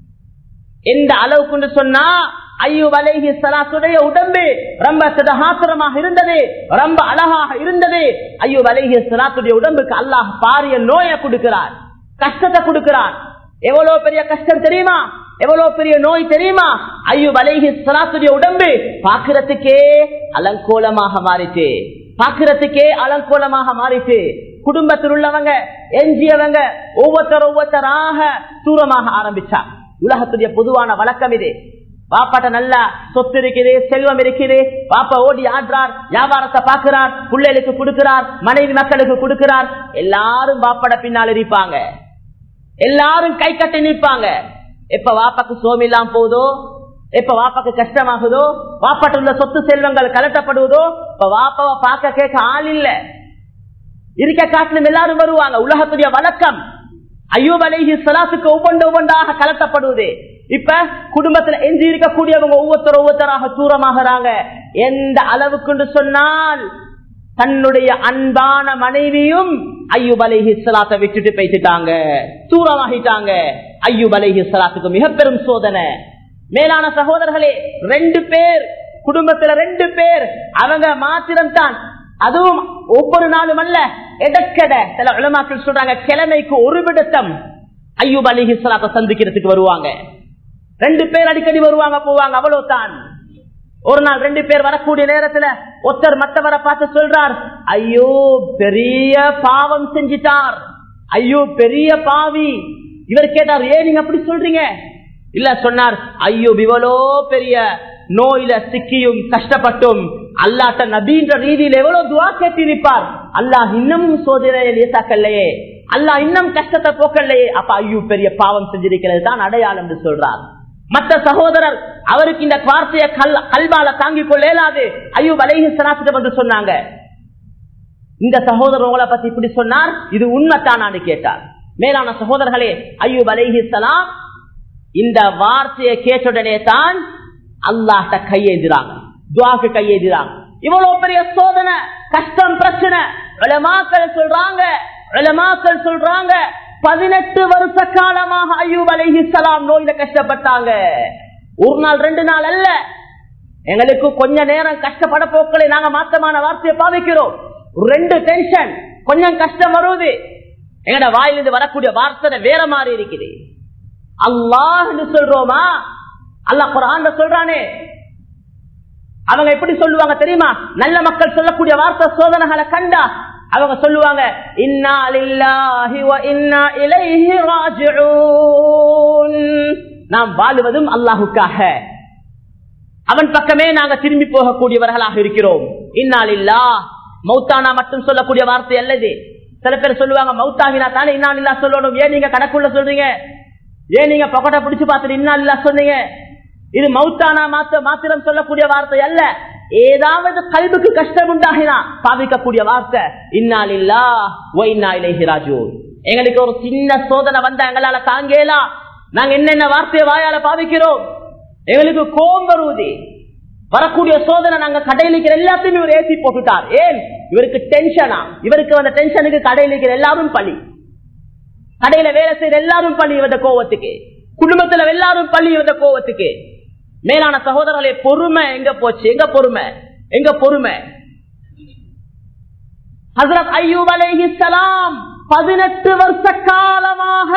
எந்த அளவுக்கு சொன்னா ஐயூப் அலைஹி சலாத்துடைய உடம்பு ரொம்ப சிதகாத்திரமாக இருந்தது ரொம்ப அழகாக இருந்தது ஐயூப் அலைஹி சலாத்துடைய உடம்புக்கு அல்லாஹ் பாரிய நோயை கொடுக்கிறார் கஷ்டத்தை கொடுக்கிறான் எவ்வளவு பெரிய கஷ்டம் தெரியுமா எவ்வளவு பெரிய நோய் தெரியுமா ஐயூப் அலைஹி சலாத்துடைய உடம்பு பாக்குறதுக்கே அலங்கோலமாக மாறிச்சு பாக்குறதுக்கே அலங்கோலமாக மாறிச்சு குடும்பத்தில் உள்ளவங்க எஞ்சியவங்க ஒவ்வொருத்தர் ஒவ்வொருத்தராக தூரமாக ஆரம்பிச்சா உலகத்துடைய பொதுவான வழக்கம் இது பாப்பாட்ட நல்ல சொத்து இருக்குது செல்வம் இருக்குது பாப்பா ஓடி ஆடுறார் வியாபாரத்தை பாக்குறார் பிள்ளைகளுக்கு கொடுக்கிறார் மனைவி மக்களுக்கு கொடுக்கிறார் எல்லாரும் பாப்பாட பின்னால் இருப்பாங்க எல்லாரும் கை கட்டி நிற்பாங்க எப்ப வாப்பாக்கு சோம் இல்லாம போதோ எப்ப வாப்பாக்கு கஷ்டமாகுதோ வாப்பாட்ட உள்ள சொத்து செல்வங்கள் கலட்டப்படுவதோ இப்ப வாப்பாவை பார்க்க கேட்க ஆள் இல்ல இருக்க காட்டிலும் எல்லாரும் வருவாங்க உலகத்துடைய வழக்கம் ஐயோப் அலைஹி சலாத்துக்கு ஒவ்வொன்று ஒவ்வொன்றாக கலட்டப்படுவது இப்ப குடும்பத்துல எஞ்சி இருக்கக்கூடியவங்க ஒவ்வொருத்தர் ஒவ்வொருத்தராக தூரமாகறாங்க எந்த அளவுக்கு சொன்னால் தன்னுடைய அன்பான மனைவியும் ஐயூப் அலைஹி சலாத்தை விட்டுட்டு பேசிட்டாங்க தூரமாகிட்டாங்க ஐயூப் அலைஹி சலாத்துக்கு மிக பெரும் சோதனை மேலான சகோதரர்களே ரெண்டு பேர் குடும்பத்துல ரெண்டு பேர் அவங்க மாத்திரம் தான் அதுவும் ஒவ்வொரு நாளும் அல்ல எடக்கட சில உலமாக்கள் சொல்றாங்க கிழமைக்கு ஒரு விடத்தம் ஐயூப் அலிஹி சலாத்தை சந்திக்கிறதுக்கு வருவாங்க ரெண்டு பேர் அடிக்கடி வருவாங்க போவாங்க அவ்வளவுதான் ஒரு நாள் ரெண்டு பேர் வரக்கூடிய நேரத்துல ஒருத்தர் மற்றவரை பார்த்து சொல்றார் ஐயோ பெரிய பாவம் செஞ்சிட்டார் ஐயோ பெரிய பாவி இவர் கேட்டார் ஏன் நீங்க அப்படி சொல்றீங்க இல்ல சொன்னார் ஐயோ இவ்வளோ பெரிய நோயில சிக்கியும் கஷ்டப்பட்டும் அல்லாட்ட நபீன்ற ரீதியில் எவ்வளவு துவா கேட்டிருப்பார் அல்லாஹ் இன்னமும் சோதனையை லேசாக்கல்லையே அல்லாஹ் இன்னும் கஷ்டத்தை போக்கல்லையே அப்ப ஐயோ பெரிய பாவம் செஞ்சிருக்கிறது தான் அடையாளம் என்று சொல்றார் மற்ற சகோதரர் அவருக்கு இந்த வார்த்தையை கல் கல்வால தாங்கிக் கொள்ள இயலாது ஐயோ வலைஹி சனாத்திட்ட வந்து சொன்னாங்க இந்த சகோதரர் உங்களை பத்தி இப்படி சொன்னார் இது உண்மைத்தானான்னு கேட்டார் மேலான சகோதரர்களே ஐயூப் அலைஹிஸ்ஸலாம் இந்த வார்த்தையை கேட்டுடனே தான் அல்லாஹ்ட கையேந்திராங்க துவாக்கு கையேந்திராங்க இவ்வளவு பெரிய சோதனை கஷ்டம் பிரச்சனை உலமாக்கள் சொல்றாங்க உலமாக்கள் சொல்றாங்க பதினெட்டு வருஷ காலமாக ஐயூப் அலைஹிஸ்ஸலாம் நோயில கஷ்டப்பட்டாங்க ஒரு நாள் ரெண்டு நாள் அல்ல எங்களுக்கு கொஞ்ச நேரம் கஷ்டப்பட போக்களை நாங்க மாத்தமான வார்த்தையை பாவிக்கிறோம் ரெண்டு டென்ஷன் கொஞ்சம் கஷ்டம் வருவது எங்கட வாயிலிருந்து வரக்கூடிய வார்த்தை வேற மாதிரி இருக்குது அல்லாஹ்னு சொல்றோமா அல்லாஹ் குரான் சொல்றானே அவங்க எப்படி சொல்லுவாங்க தெரியுமா நல்ல மக்கள் சொல்லக்கூடிய வார்த்தை சோதனைகளை கண்டா அவங்க சொல்லுவாங்க இன்னா லில்லாஹி வ இன்னா இலைஹி ராஜிஊன் நாம் வாழுவதும் அல்லாஹுக்காக அவன் பக்கமே நாங்க திரும்பி போகக்கூடியவர்களாக இருக்கிறோம் இன்னாலில்லா மௌத்தானா மட்டும் சொல்லக்கூடிய வார்த்தை அல்லது சில பேர் சொல்லுவாங்க மௌத்தாகினா தானே இன்னாலில்லா சொல்லணும் ஏன் நீங்க கணக்குள்ள சொல்றீங்க ஏன் நீங்க பொக்கட்டை பிடிச்சு பார்த்துட்டு இன்னாலில்லா சொன்னீங்க இது மௌத்தானா மாத்த மாத்திரம் சொல்லக்கூடிய வார்த்தை அல்ல ஏதாவது கல்விக்கு கஷ்டம் உண்டாகினா பாவிக்கக்கூடிய வார்த்தை இன்னாலில்லா ஓ இன்னா இலேஹி ராஜூன் எங்களுக்கு ஒரு சின்ன சோதனை வந்தா எங்களால தாங்கலாம் நாங்க என்னென்ன வார்த்தையை வாயால பாவிக்கிறோம் எங்களுக்கு கோபம் வருவது வரக்கூடிய சோதனை நாங்க கடையில் இருக்கிற எல்லாத்தையுமே இவர் ஏசி போட்டுட்டார் ஏன் இவருக்கு டென்ஷனா இவருக்கு வந்த டென்ஷனுக்கு கடையில் இருக்கிற எல்லாரும் பழி கடையில வேலை செய்யற எல்லாரும் பள்ளி இவந்த கோவத்துக்கு குடும்பத்துல எல்லாரும் பள்ளி இவந்த கோவத்துக்கு மேலான சகோதரர்களே பொறுமை எங்க போச்சு எங்க பொறுமை எங்க பொறுமை ஹசரத் ஐயூப் அலைஹிஸ்ஸலாம் பதினெட்டு வருஷ காலமாக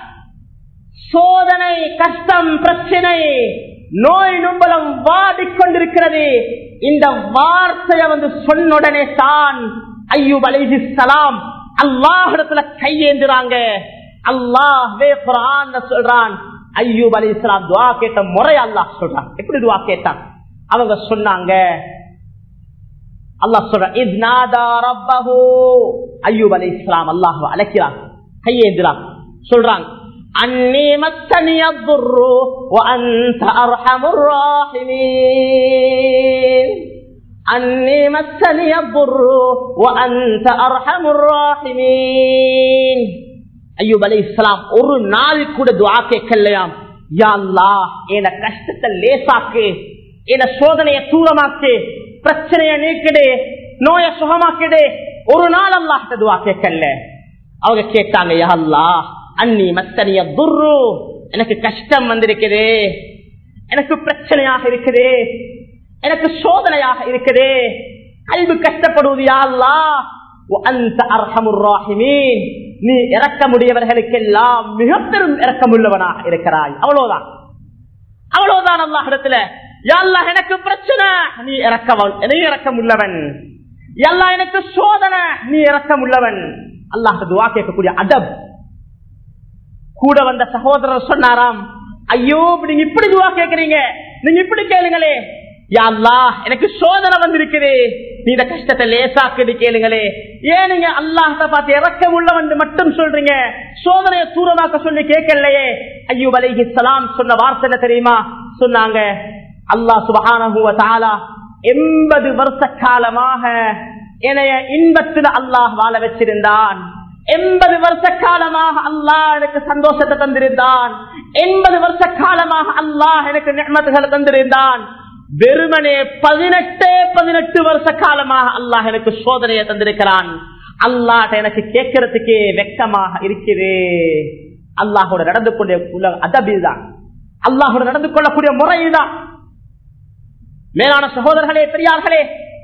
சோதனை கஷ்டம் பிரச்சனை நோய் நும்பலம் வாடிக்கொண்டிருக்கிறது இந்த வார்த்தையை வந்து சொன்ன உடனே தான் ஐயூப் அலைஹிஸ்ஸலாம் அல்லாஹிடத்துல கையேந்துறாங்க அல்லாஹ் குரான் சொல்றான் ஐயூப் அலி இஸ்லாம் துவா கேட்ட முறை அல்லாஹ் சொல்றான் எப்படி துவா கேட்டான் அவங்க சொன்னாங்க அல்லாஹ் சொல்றான் இத்நாதா ரப்பஹு ஐயூப் அலி இஸ்லாம் அல்லாஹ் அழைக்கிறான் கையேந்திரான் சொல்றாங்க அன்னி மத்தனிய துர்ரு وأنت أرحم الراحمين أني مسني الضر وأنت أرحم الراحمين ஐயூப் அலி இஸ்லாம் ஒரு நாள் கூட துவா கேட்கலையாம் யா அல்லாஹ் என கஷ்டத்தை லேசாக்கு என சோதனையை தூரமாக்கு பிரச்சனையை நீக்கிடு நோய சுகமாக்கிடு ஒரு நாள் அல்லாஹ் துவா கேட்கல அவங்க கேட்டாங்க யா அல்லாஹ் அன்னி மத்தனிய துர்ரு எனக்கு கஷ்டம் வந்திருக்குது எனக்கு பிரச்சனையாக இருக்குது எனக்கு சோதனையாக இருக்குது கல்வி கஷ்டப்படுவது யா அல்லாஹ் وأنت أرحم الراحمين நீ இறக்க முடியவர்களுக்கெல்லாம் மிக பெரும் இறக்கமுள்ளவனாக இருக்கிறாய் அவ்வளவுதான் அவ்வளவுதான் அல்லாஹ் இடத்துல யாழ்லா எனக்கு பிரச்சனை நீ இறக்க நீ இறக்கம் உள்ளவன் எல்லா எனக்கு சோதனை நீ இறக்கம் உள்ளவன் அல்லாஹ் துவா கேட்கக்கூடிய அதப் கூட வந்த சகோதரர் சொன்னாராம் ஐயோ நீங்க இப்படி துவா கேட்கறீங்க நீங்க இப்படி கேளுங்களே யாழ்லா எனக்கு சோதனை வந்திருக்குது நீ இந்த கஷ்டத்தை லேசாக்குது கேளுங்களே ஏன் நீங்க அல்லாஹ பார்த்து இறக்கம் உள்ளவன் மட்டும் சொல்றீங்க சோதனையை தூரமாக்க சொல்லி கேட்கலையே ஐயோ அலைஹி சலாம் சொன்ன வார்த்தை தெரியுமா சொன்னாங்க அல்லாஹ் சுபஹானஹுவ தாலா எண்பது வருஷ காலமாக என்னைய இன்பத்தில் அல்லாஹ் வாழ வச்சிருந்தான் எண்பது வருஷ காலமாக அல்லாஹ் எனக்கு சந்தோஷத்தை தந்திருந்தான் எண்பது வருஷ காலமாக அல்லாஹ் எனக்கு நிர்மத்துகளை தந்திருந்தான் வெறுமனே பதினெட்டு பதினெட்டு வருஷ காலமாக அல்லாஹ் எனக்கு சோதனையை தந்திருக்கிறான் அல்லாஹ் எனக்கு கேட்கறதுக்கு வெக்கமாக இருக்குது அல்லாஹோட நடந்து கொண்ட அதபிதான் அல்லாஹோட நடந்து கொள்ளக்கூடிய முறைதான் மேலான சகோதரர்களே பெரியார்களே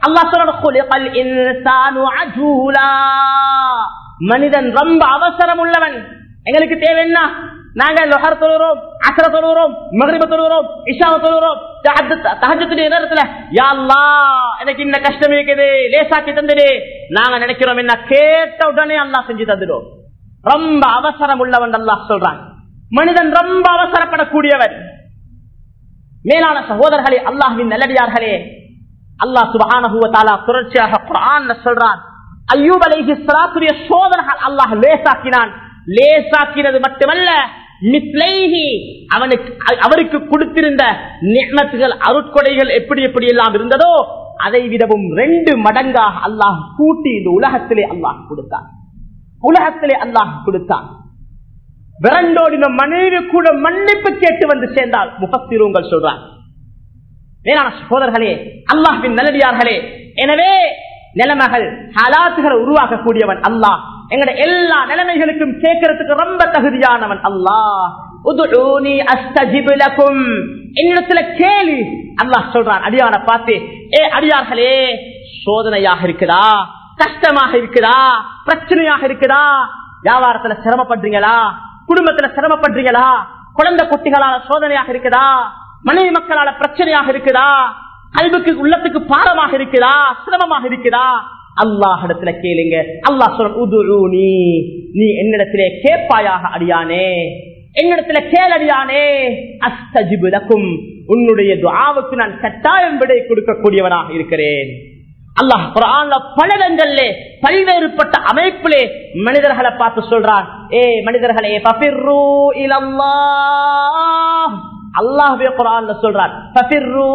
அல்லாஹ் மனிதன் ரொம்ப அவசரம் உள்ளவன் எங்களுக்கு தேவை என்ன நாங்க லொஹர் தொழுகிறோம் அசர தொழுகிறோம் மகரிப தொழுகிறோம் இஷாவ தொழுகிறோம் தகஜத்துடைய நேரத்துல யாழ்லா எனக்கு இந்த கஷ்டம் இருக்குது லேசாக்கி தந்துடு நாங்க நினைக்கிறோம் என்ன கேட்ட உடனே அல்லா செஞ்சு தந்துடும் ரொம்ப அவசரம் உள்ளவன் அல்லாஹ் சொல்றான் மனிதன் ரொம்ப அவசரப்படக்கூடியவன் மேலான சகோதரர்களே அல்லாஹின் நல்லடியார்களே அல்லாஹ் சுபஹானஹுவ தொடர்ச்சியாக குரான் சொல்றான் ஐயூப் அலைஹி சலாத்துடைய சோதனைகள் அல்லாஹ் லேசாக்கினான் லேசாக்கினது மட்டுமல்ல மிஸ்லைஹி அவனுக்கு அவருக்கு கொடுத்திருந்த நியமத்துகள் அருட்கொடைகள் எப்படி எப்படி எல்லாம் இருந்ததோ அதை விடவும் ரெண்டு மடங்காக அல்லாஹ் கூட்டி இந்த உலகத்திலே அல்லாஹ் கொடுத்தான் உலகத்திலே அல்லாஹ் கொடுத்தான் விரண்டோடின மனைவி கூட மன்னிப்பு கேட்டு வந்து சேர்ந்தால் முகத்திருங்கள் சொல்றான் வேளாண் சகோதரர்களே அல்லாஹின் நல்லடியார்களே எனவே நிலைமைகள் ஹலாத்துகளை உருவாக்கக்கூடியவன் அல்லாஹ் எங்கட எல்லா நிலைமைகளுக்கும் கேட்கறதுக்கு ரொம்ப தகுதியானவன் அல்லாஹ் உதுஊனி அஸ்தஜிபு லகும். என்னிடத்துல கேளு அல்லாஹ் சொல்றான் அடியான பார்த்து ஏ அடியார்களே சோதனையாக இருக்குதா கஷ்டமாக இருக்குதா பிரச்சனையாக இருக்குதா வியாபாரத்துல சிரமப்படுறீங்களா குடும்பத்துல சிரமப்படுறீங்களா குழந்தை குட்டிகளால சோதனையாக இருக்குதா மனைவி மக்களால பிரச்சனையாக இருக்குதா கல்விக்கு உள்ளத்துக்கு பாரமாக இருக்குதா சிரமமாக இருக்குதா அல்லாஹ் இடத்துல கேளுங்க அல்லாஹ் சொல்ற உதுஊனி நீ என்னிடத்திலே கேட்பாயாக அடியானே என்னிடத்துல கேளடியானே அஸ்தஜிபுலக்கும் உன்னுடைய துஆவுக்கு நான் கட்டாயம் விடை கொடுக்கக்கூடியவனாக இருக்கிறேன் அல்லாஹ் குரான்ல பல இடங்கள்ல பல்வேறுபட்ட அமைப்பிலே மனிதர்களை பார்த்து சொல்றான் ஏ மனிதர்களே பபிர்ரு இலல்லாஹ் அல்லாஹ்வே குரான்ல சொல்றான் பபிர்ரு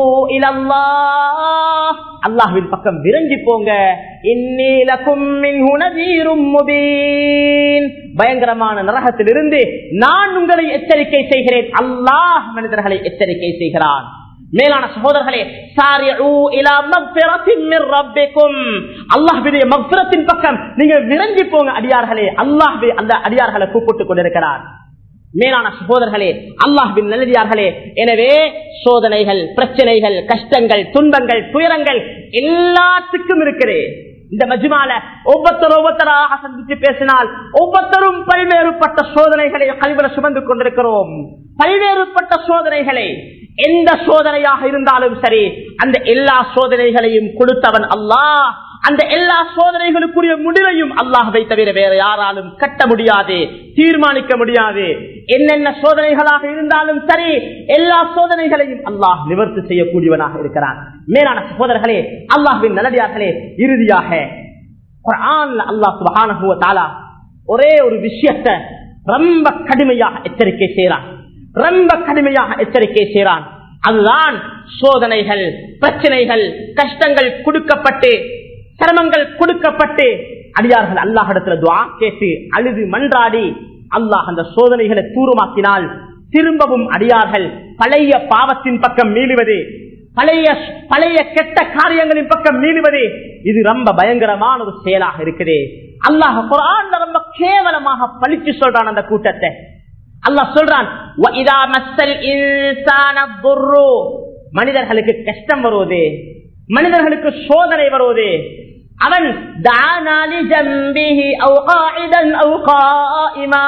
இலல்லாஹ் அல்லாஹ்வின் பக்கம் விரஞ்சி போங்க இன்னீலக்கும் மின்ஹு நதீரும் முபீன் பயங்கரமான நரகத்திலிருந்து நான் உங்களை எச்சரிக்கை செய்கிறேன் அல்லாஹ் மனிதர்களை எச்சரிக்கை செய்கிறான் மேலான சகோதரர்களே சாரிஉ இலா மக்ஃபிரத்தின் மிர் ரப்பிக்கும் அல்லாஹ்வுடைய மக்ஃபிரத்தின் பக்கம் நீங்க விரஞ்சி போங்க அடியார்களே அல்லாஹ்வே அந்த அடியார்களை கூப்பிட்டுக் கொண்டிருக்கிறார் மேலான சகோதரர்களே அல்லாஹ்வின் நல்லடியார்களே எனவே சோதனைகள் பிரச்சனைகள் கஷ்டங்கள் துன்பங்கள் துயரங்கள் எல்லாத்துக்கும் இருக்கிறேன் இந்த மஜ்மால ஒவ்வொருத்தர் ஒவ்வொருத்தராக சந்தித்து பேசினால் ஒவ்வொருத்தரும் பல்வேறுபட்ட சோதனைகளை கல்வில சுமந்து கொண்டிருக்கிறோம் பல்வேறுபட்ட சோதனைகளை எந்த சோதனையாக இருந்தாலும் சரி அந்த எல்லா சோதனைகளையும் கொடுத்தவன் அல்லாஹ் அந்த எல்லா சோதனைகளுக்குரிய முடிவையும் அல்லாஹை தவிர வேற யாராலும் கட்ட முடியாது தீர்மானிக்க முடியாது என்னென்ன சோதனைகளாக இருந்தாலும் சரி எல்லா சோதனைகளையும் அல்லாஹ் நிவர்த்தி செய்யக்கூடியவனாக இருக்கிறான் மேலான சகோதரர்களே அல்லாஹின் நல்லடியார்களே இறுதியாக குர்ஆன்ல அல்லாஹ் சுப்ஹானஹு வ தஆலா ஒரே ஒரு விஷயத்தை ரொம்ப கடுமையாக எச்சரிக்கை செய்யறான் ரொம்ப கடுமையாக எச்சரிக்கை செய்யறான் அதுதான் சோதனைகள் பிரச்சனைகள் கஷ்டங்கள் கொடுக்கப்பட்டு சிரமங்கள் கொடுக்கப்பட்டு அடியார்கள் அல்லாஹிடத்துல துவா கேட்டு அழுது மன்றாடி அல்லாஹ் அந்த சோதனைகளை தூரமாக்கினால் திரும்பவும் அடியார்கள் பழைய பாவத்தின் பக்கம் மீளுவது பழைய பழைய கெட்ட காரியங்களின் பக்கம் மீளுவது இது ரொம்ப பயங்கரமான ஒரு செயலாக இருக்குது அல்லாஹ் குரான் ரொம்ப கேவலமாக பழிச்சு சொல்றான் அந்த கூட்டத்தை அல்லாஹ் சொல்றான் "வஇதா மஸ்ஸல் இன்சான துர்ரு", மனிதர்களுக்கு கஷ்டம் வருவது மனிதர்களுக்கு சோதனை வருவது அவன் தானா லிஜம்பிஹி அவு காயிதன் அவு காயிமா.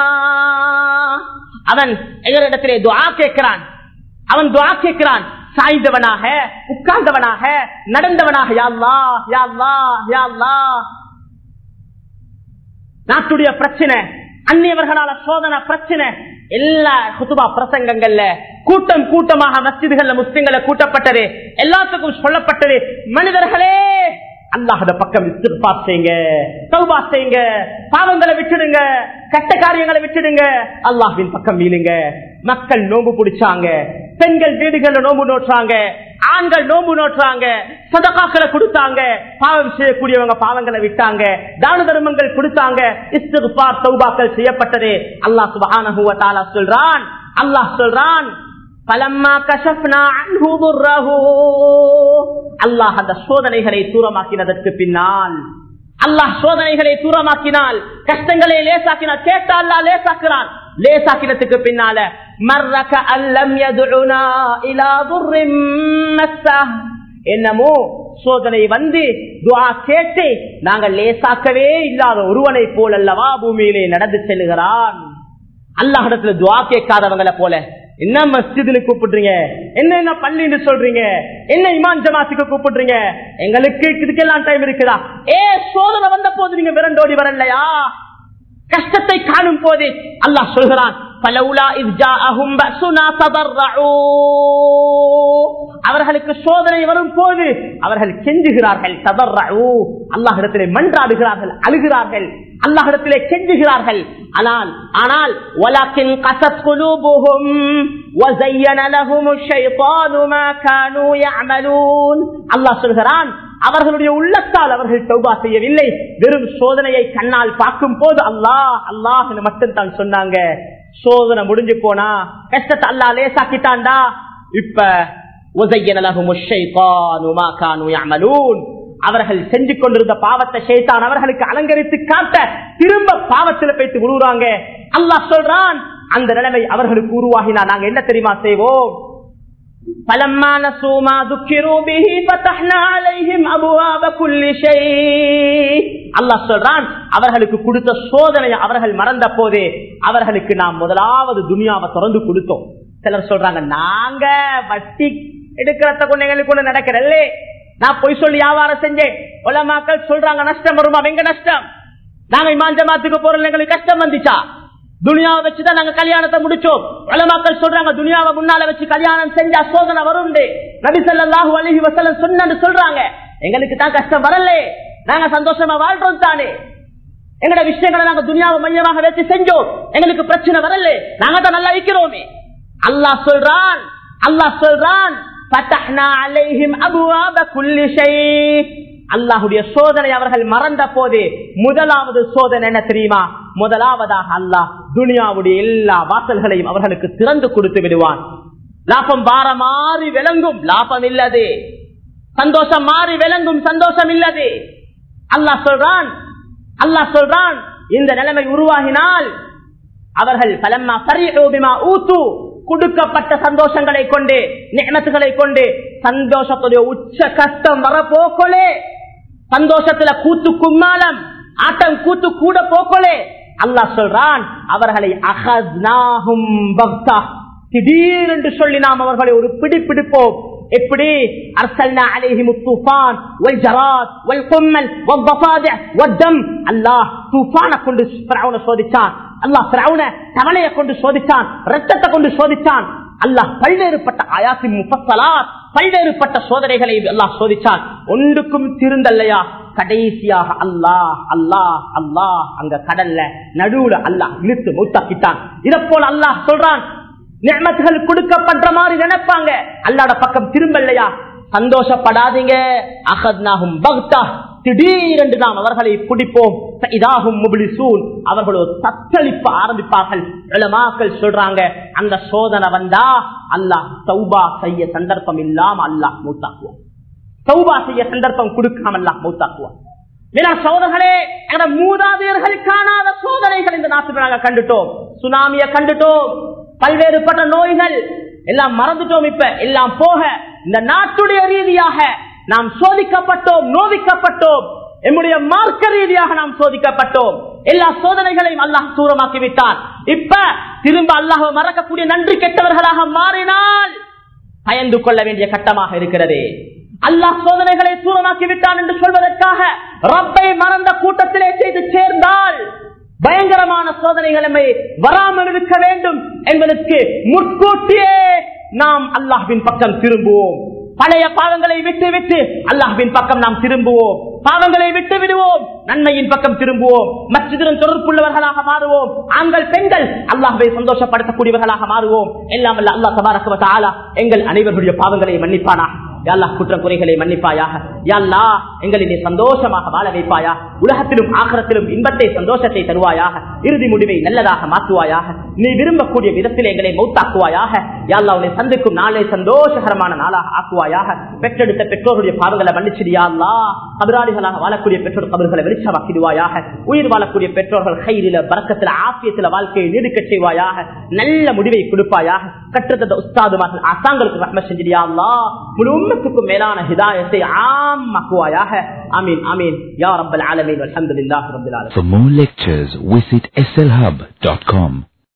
அவன் எங்களிடத்திலே துஆ கேட்கிறான் அவன் துஆ கேட்கிறான் சாய்ந்தவனாக உட்கார்ந்தவனாக நடந்தவனாக யா அல்லாஹ், யா அல்லாஹ், யா அல்லாஹ். நாட்டுடைய பிரச்சனை அந்நியவர்களால சோதனை பிரச்சனை எல்லா குத்துபா பிரசங்கங்கள்ல கூட்டம் கூட்டமாக மஸ்ஜிதுகள்ல முஸ்லிம்களை கூட்டப்பட்டது எல்லாத்துக்கும் சொல்லப்பட்டது மனிதர்களே அல்லாஹத பக்கம் இஸ்திக்பார் செய்யுங்க தௌபா செய்யுங்க பாவங்களை விட்டுடுங்க கட்ட காரியங்களை விட்டுடுங்க அல்லாஹ்வின் பக்கம் மீளுங்க மக்கள் நோம்பு பிடிச்சாங்க பெண்கள் வீடுகள்ல நோம்பு நோட்டுறாங்க ஆண்கள் நோம்பு நோட்டுறாங்க சதகாக்களை கொடுத்தாங்க பாவம் செய்யக்கூடியவங்க பாவங்களை விட்டாங்க தான தர்மங்கள் கொடுத்தாங்க இஸ்திக்பார் தௌபாக்கள் செய்யப்பட்டது அல்லாஹ் சுப்ஹானஹு வ தஆலா சொல்றான் அல்லாஹ் சொல்றான் பலம்மா கஷப்னா அன்ஹு துர்ரஹு அல்லாஹ் அந்த சோதனைகளை தூரமாக்கினதற்கு பின்னால் அல்லாஹ் சோதனைகளை தூரமாக்கினால் கஷ்டங்களை லேசாக்கினால் கேட்டா அல்லா லேசாக்குறான் லேசாக்கினத்துக்கு பின்னால மர்ரக அல்லம் யதுனா இலா துர்ரிம் மஸ்ஸஹ். என்னமோ சோதனை வந்து துஆ கேட்டு நாங்கள் லேசாக்கவே இல்லாத ஒருவனை போல் அல்லவா பூமியிலே நடந்து செல்லுகிறான் அல்லாஹிடத்துல துவா கேட்காதவங்களை போல என்ன மஸ்ஜிதுன்னு கூப்பிடுறீங்க என்ன என்ன பள்ளின்னு சொல்றீங்க என்ன இமான் ஜமாத்துக்கு கூப்பிடுறீங்க எங்களுக்கு இதுக்கெல்லாம் டைம் இருக்குதா ஏ சோதனை வந்த போது நீங்க விரண்டோடி வரலையா கஷ்டத்தை காணும் போது அல்லாஹ் சொல்கிறான் பலவுலா இவ்ஜாஅஹும் பஅசுனா ததர்ரஊ. அவர்களுக்கு சோதனை வரும் போது அவர்கள் கெஞ்சுகிறார்கள் ததர்ரஊ. அல்லாஹிடத்திலே மன்றாடுகிறார்கள் அழுகிறார்கள் அல்லாஹிடத்திலே கெஞ்சுகிறார்கள் ஆனால் ஆனால் வலக்கின் கசத் குலூபுஹும் وزين لهم الشيطان ما كانوا يعملون அல்லாஹ் சொல்கிறான் அவர்களுடைய உள்ளத்தால் அவர்கள் தௌபா செய்யவில்லை வெறும் சோதனையை கண்ணால் பார்க்கும் போது அல்லாஹ் அல்லாஹ் மட்டும் தான் சொன்னாங்க சோதனை முடிஞ்சு போனா கஷ்டத்தை அல்லா லேசாக்கிட்டான்டா இப்ப அவர்கள் செஞ்சு கொண்டிருந்த பாவத்தை ஷேத்தான் அவர்களுக்கு அலங்கரித்து காட்ட திரும்ப பாவத்தில் போய்த்து விழுறாங்க அல்லாஹ் சொல்றான் அந்த நிலைமை அவர்களுக்கு உருவாகினா நாங்க என்ன தெரியுமா செய்வோம் فلما نسوا ما ذكروا به فتحنا عليهم ابواب كل شيء அல்லாஹ் சொல்றான் அவர்களுக்கு கொடுத்த சோதனையை அவர்கள் மறந்த போதே அவர்களுக்கு நாம் முதலாவது துனியாவை திறந்து கொடுத்தோம் சிலர் சொல்றாங்க நாங்க வட்டி எடுக்கிறத கொண்டு எங்களுக்கு கொண்டு நடக்கிறல்ல நான் பொய் சொல்லி வியாபாரம் செஞ்சேன் உலமாக்கள் சொல்றாங்க நஷ்டம் வருமா எங்க நஷ்டம் நாங்க இமான் ஜமாத்துக்கு போறோம் எங்களுக்கு கஷ்டம் வந்துச்சா துனியாவை வச்சுதான் நாங்க கல்யாணத்தை முடிச்சோம் வளமாக்கள் சொல்றாங்க துனியாவை முன்னால வச்சு கல்யாணம் செஞ்சா சோதனை வரும் நபி சொல்லாஹு அலஹி வசலம் சொன்னு சொல்றாங்க எங்களுக்கு தான் கஷ்டம் வரல நாங்க சந்தோஷமா வாழ்றோம் தானே எங்களோட விஷயங்களை நாங்க துனியாவை மையமாக வச்சு செஞ்சோம் எங்களுக்கு பிரச்சனை வரல நாங்க தான் நல்லா இருக்கிறோமே அல்லாஹ் சொல்றான் அல்லாஹ் சொல்றான் அல்லாஹுடைய சோதனை அவர்கள் மறந்த போது முதலாவது சோதனை என்ன தெரியுமா முதலாவதாக அல்லாஹ் துனியாவுடைய எல்லா வாசல்களையும் அவர்களுக்கு திறந்து கொடுத்து விடுவான் லாபம் வார மாறி விளங்கும் லாபம் இல்லது சந்தோஷம் மாறி விளங்கும் சந்தோஷம் இல்லது அல்லாஹ் சொல்றான் அல்லாஹ் சொல்றான் இந்த நிலைமை உருவாகினால் அவர்கள் பலம்மா சரியோபிமா ஊத்து கொடுக்கப்பட்ட சந்தோஷங்களை கொண்டு நியமத்துகளை கொண்டு சந்தோஷத்துடைய உச்ச கஷ்டம் வரப்போக்கொலே சந்தோஷத்துல கூத்து கும்மாலம் ஆட்டம் கூத்து கூட போக்கொலே அல்லாஹ் சொல்றான் அவர்களை அகஸ்னாகும் பக்தா திடீரென்று சொல்லி நாம் அவர்களை ஒரு பிடி பிடிப்போம் எப்படி அர்சல்னா அலைஹிம் தூஃபான் வல் ஜராத் வல் கும்மல் வல் ضفادع والدم அல்லாஹ் தூஃபானை கொண்டு ஃபிரௌனை சோதிச்சான் அல்லாஹ் ஃபிரௌனை தவளையை கொண்டு சோதிச்சான் ரத்தத்தை கொண்டு சோதிச்சான் அல்லாஹ் பல்வேறுபட்ட ஆயாசின் முஃபஸ்ஸலாத் பல்வேறுபட்ட சோதனைகளை அல்லாஹ் சோதிச்சான் ஒன்றுக்கும் திருந்தல்லையா கடைசியாக அல்லாஹ் அல்லாஹ் அல்லாஹ் அங்க கடல்ல நடுவுல அல்லாஹ் இழுத்து மூத்தாக்கிட்டான் இதை போல அல்லாஹ் சொல்றான் நியமத்துகள் கொடுக்கப்படுற மாதிரி நினைப்பாங்க அல்லாட பக்கம் திரும்பலையா சந்தோஷப்படாதீங்க அகத்னாகும் பக்தா திடீரென்று நாம் அவர்களை பிடிப்போம் இதாகும் முபிலிசூன் அவர்கள் ஒரு தத்தளிப்பு ஆரம்பிப்பார்கள் இளமாக்கள் சொல்றாங்க அந்த சோதனை வந்தா அல்லாஹ் சௌபா செய்ய சந்தர்ப்பம் இல்லாம அல்லாஹ் மூத்தாக்குவோம் சௌபா செய்ய சந்தர்ப்பம் கொடுக்காம அல்லாஹ் மூத்தாக்குவோம் சோதர்களே மூதாதையர்கள் காணாத சோதனைகள் இந்த நாட்டுக்கு நாங்க கண்டுட்டோம் சுனாமிய கண்டுட்டோம் பல்வேறுபட்ட நோய்கள் எல்லாம் மறந்துட்டோம் இப்ப எல்லாம் போக இந்த நாட்டுடைய ரீதியாக நாம் சோதிக்கப்பட்டோம் நோவிக்கப்பட்டோம் எம்முடைய மார்க்க ரீதியாக நாம் சோதிக்கப்பட்டோம் எல்லா சோதனைகளையும் அல்லாஹ் தூரமாக்கி விட்டான் இப்ப திரும்ப அல்லாஹ் மறக்கக்கூடிய நன்றி கெட்டவர்களாக மாறினால் பயந்து கொள்ள வேண்டிய கட்டமாக இருக்கிறது அல்லாஹ் சோதனைகளை தூரமாக்கி விட்டான் என்று சொல்வதற்காக ரப்பை மறந்த கூட்டத்திலே செய்து சேர்ந்தால் பயங்கரமான சோதனைகள் நம்மை வராமல் இருக்க வேண்டும் என்பதற்கு முற்கூட்டியே நாம் அல்லாஹ்வின் பக்கம் திரும்புவோம் பழைய பாவங்களை விட்டு விட்டு அல்லாஹ்வின் பக்கம் நாம் திரும்புவோம் பாவங்களை விட்டு விடுவோம் நன்மையின் பக்கம் திரும்புவோம் மற்றதுடன் தொடர்புள்ளவர்களாக மாறுவோம் ஆண்கள் பெண்கள் அல்லாஹ்வை சந்தோஷப்படுத்தக்கூடியவர்களாக மாறுவோம் எல்லாம் அல்ல அல்லாஹ் தபாரக ஆலா எங்கள் அனைவருடைய பாவங்களை மன்னிப்பானா யாழ்லா குற்ற குறைகளை மன்னிப்பாயாக யாழ்லா எங்களை நீ சந்தோஷமாக வாழ வைப்பாயா உலகத்திலும் ஆகரத்திலும் இன்பத்தை சந்தோஷத்தை தருவாயாக இறுதி முடிவை நல்லதாக மாற்றுவாயாக நீ விரும்பக்கூடிய விதத்தில் எங்களை மௌத்தாக்குவாயாக யாழ்லா உன்னை சந்திக்கும் நாளை சந்தோஷகரமான நாளாக ஆக்குவாயாக பெற்றெடுத்த பெற்றோருடைய பாவங்களை மன்னிச்சிடியாள்லா கபராளிகளாக வாழக்கூடிய பெற்றோர் கபர்களை வெளிச்சமாக்கிடுவாயாக உயிர் வாழக்கூடிய பெற்றோர்கள் கையில பறக்கத்துல ஆசியத்துல வாழ்க்கையை நீடிக்க செய்வாயாக நல்ல முடிவை கொடுப்பாயாக கற்றுத்தந்த உஸ்தாதுமார்கள் அசாங்களுக்கு ரஹ்ம செஞ்சிடியாள்லா முழு உம்மத்துக்கும் மேலான ஹிதாயத்தை ஆமாக்குவாயாக ஆமீன் ஆமீன் யா ரப்பல் ஆலமீன் அல்ஹம்துலில்லாஹி ரப்பில் ஆலமீன் For more lectures, visit slhub.com.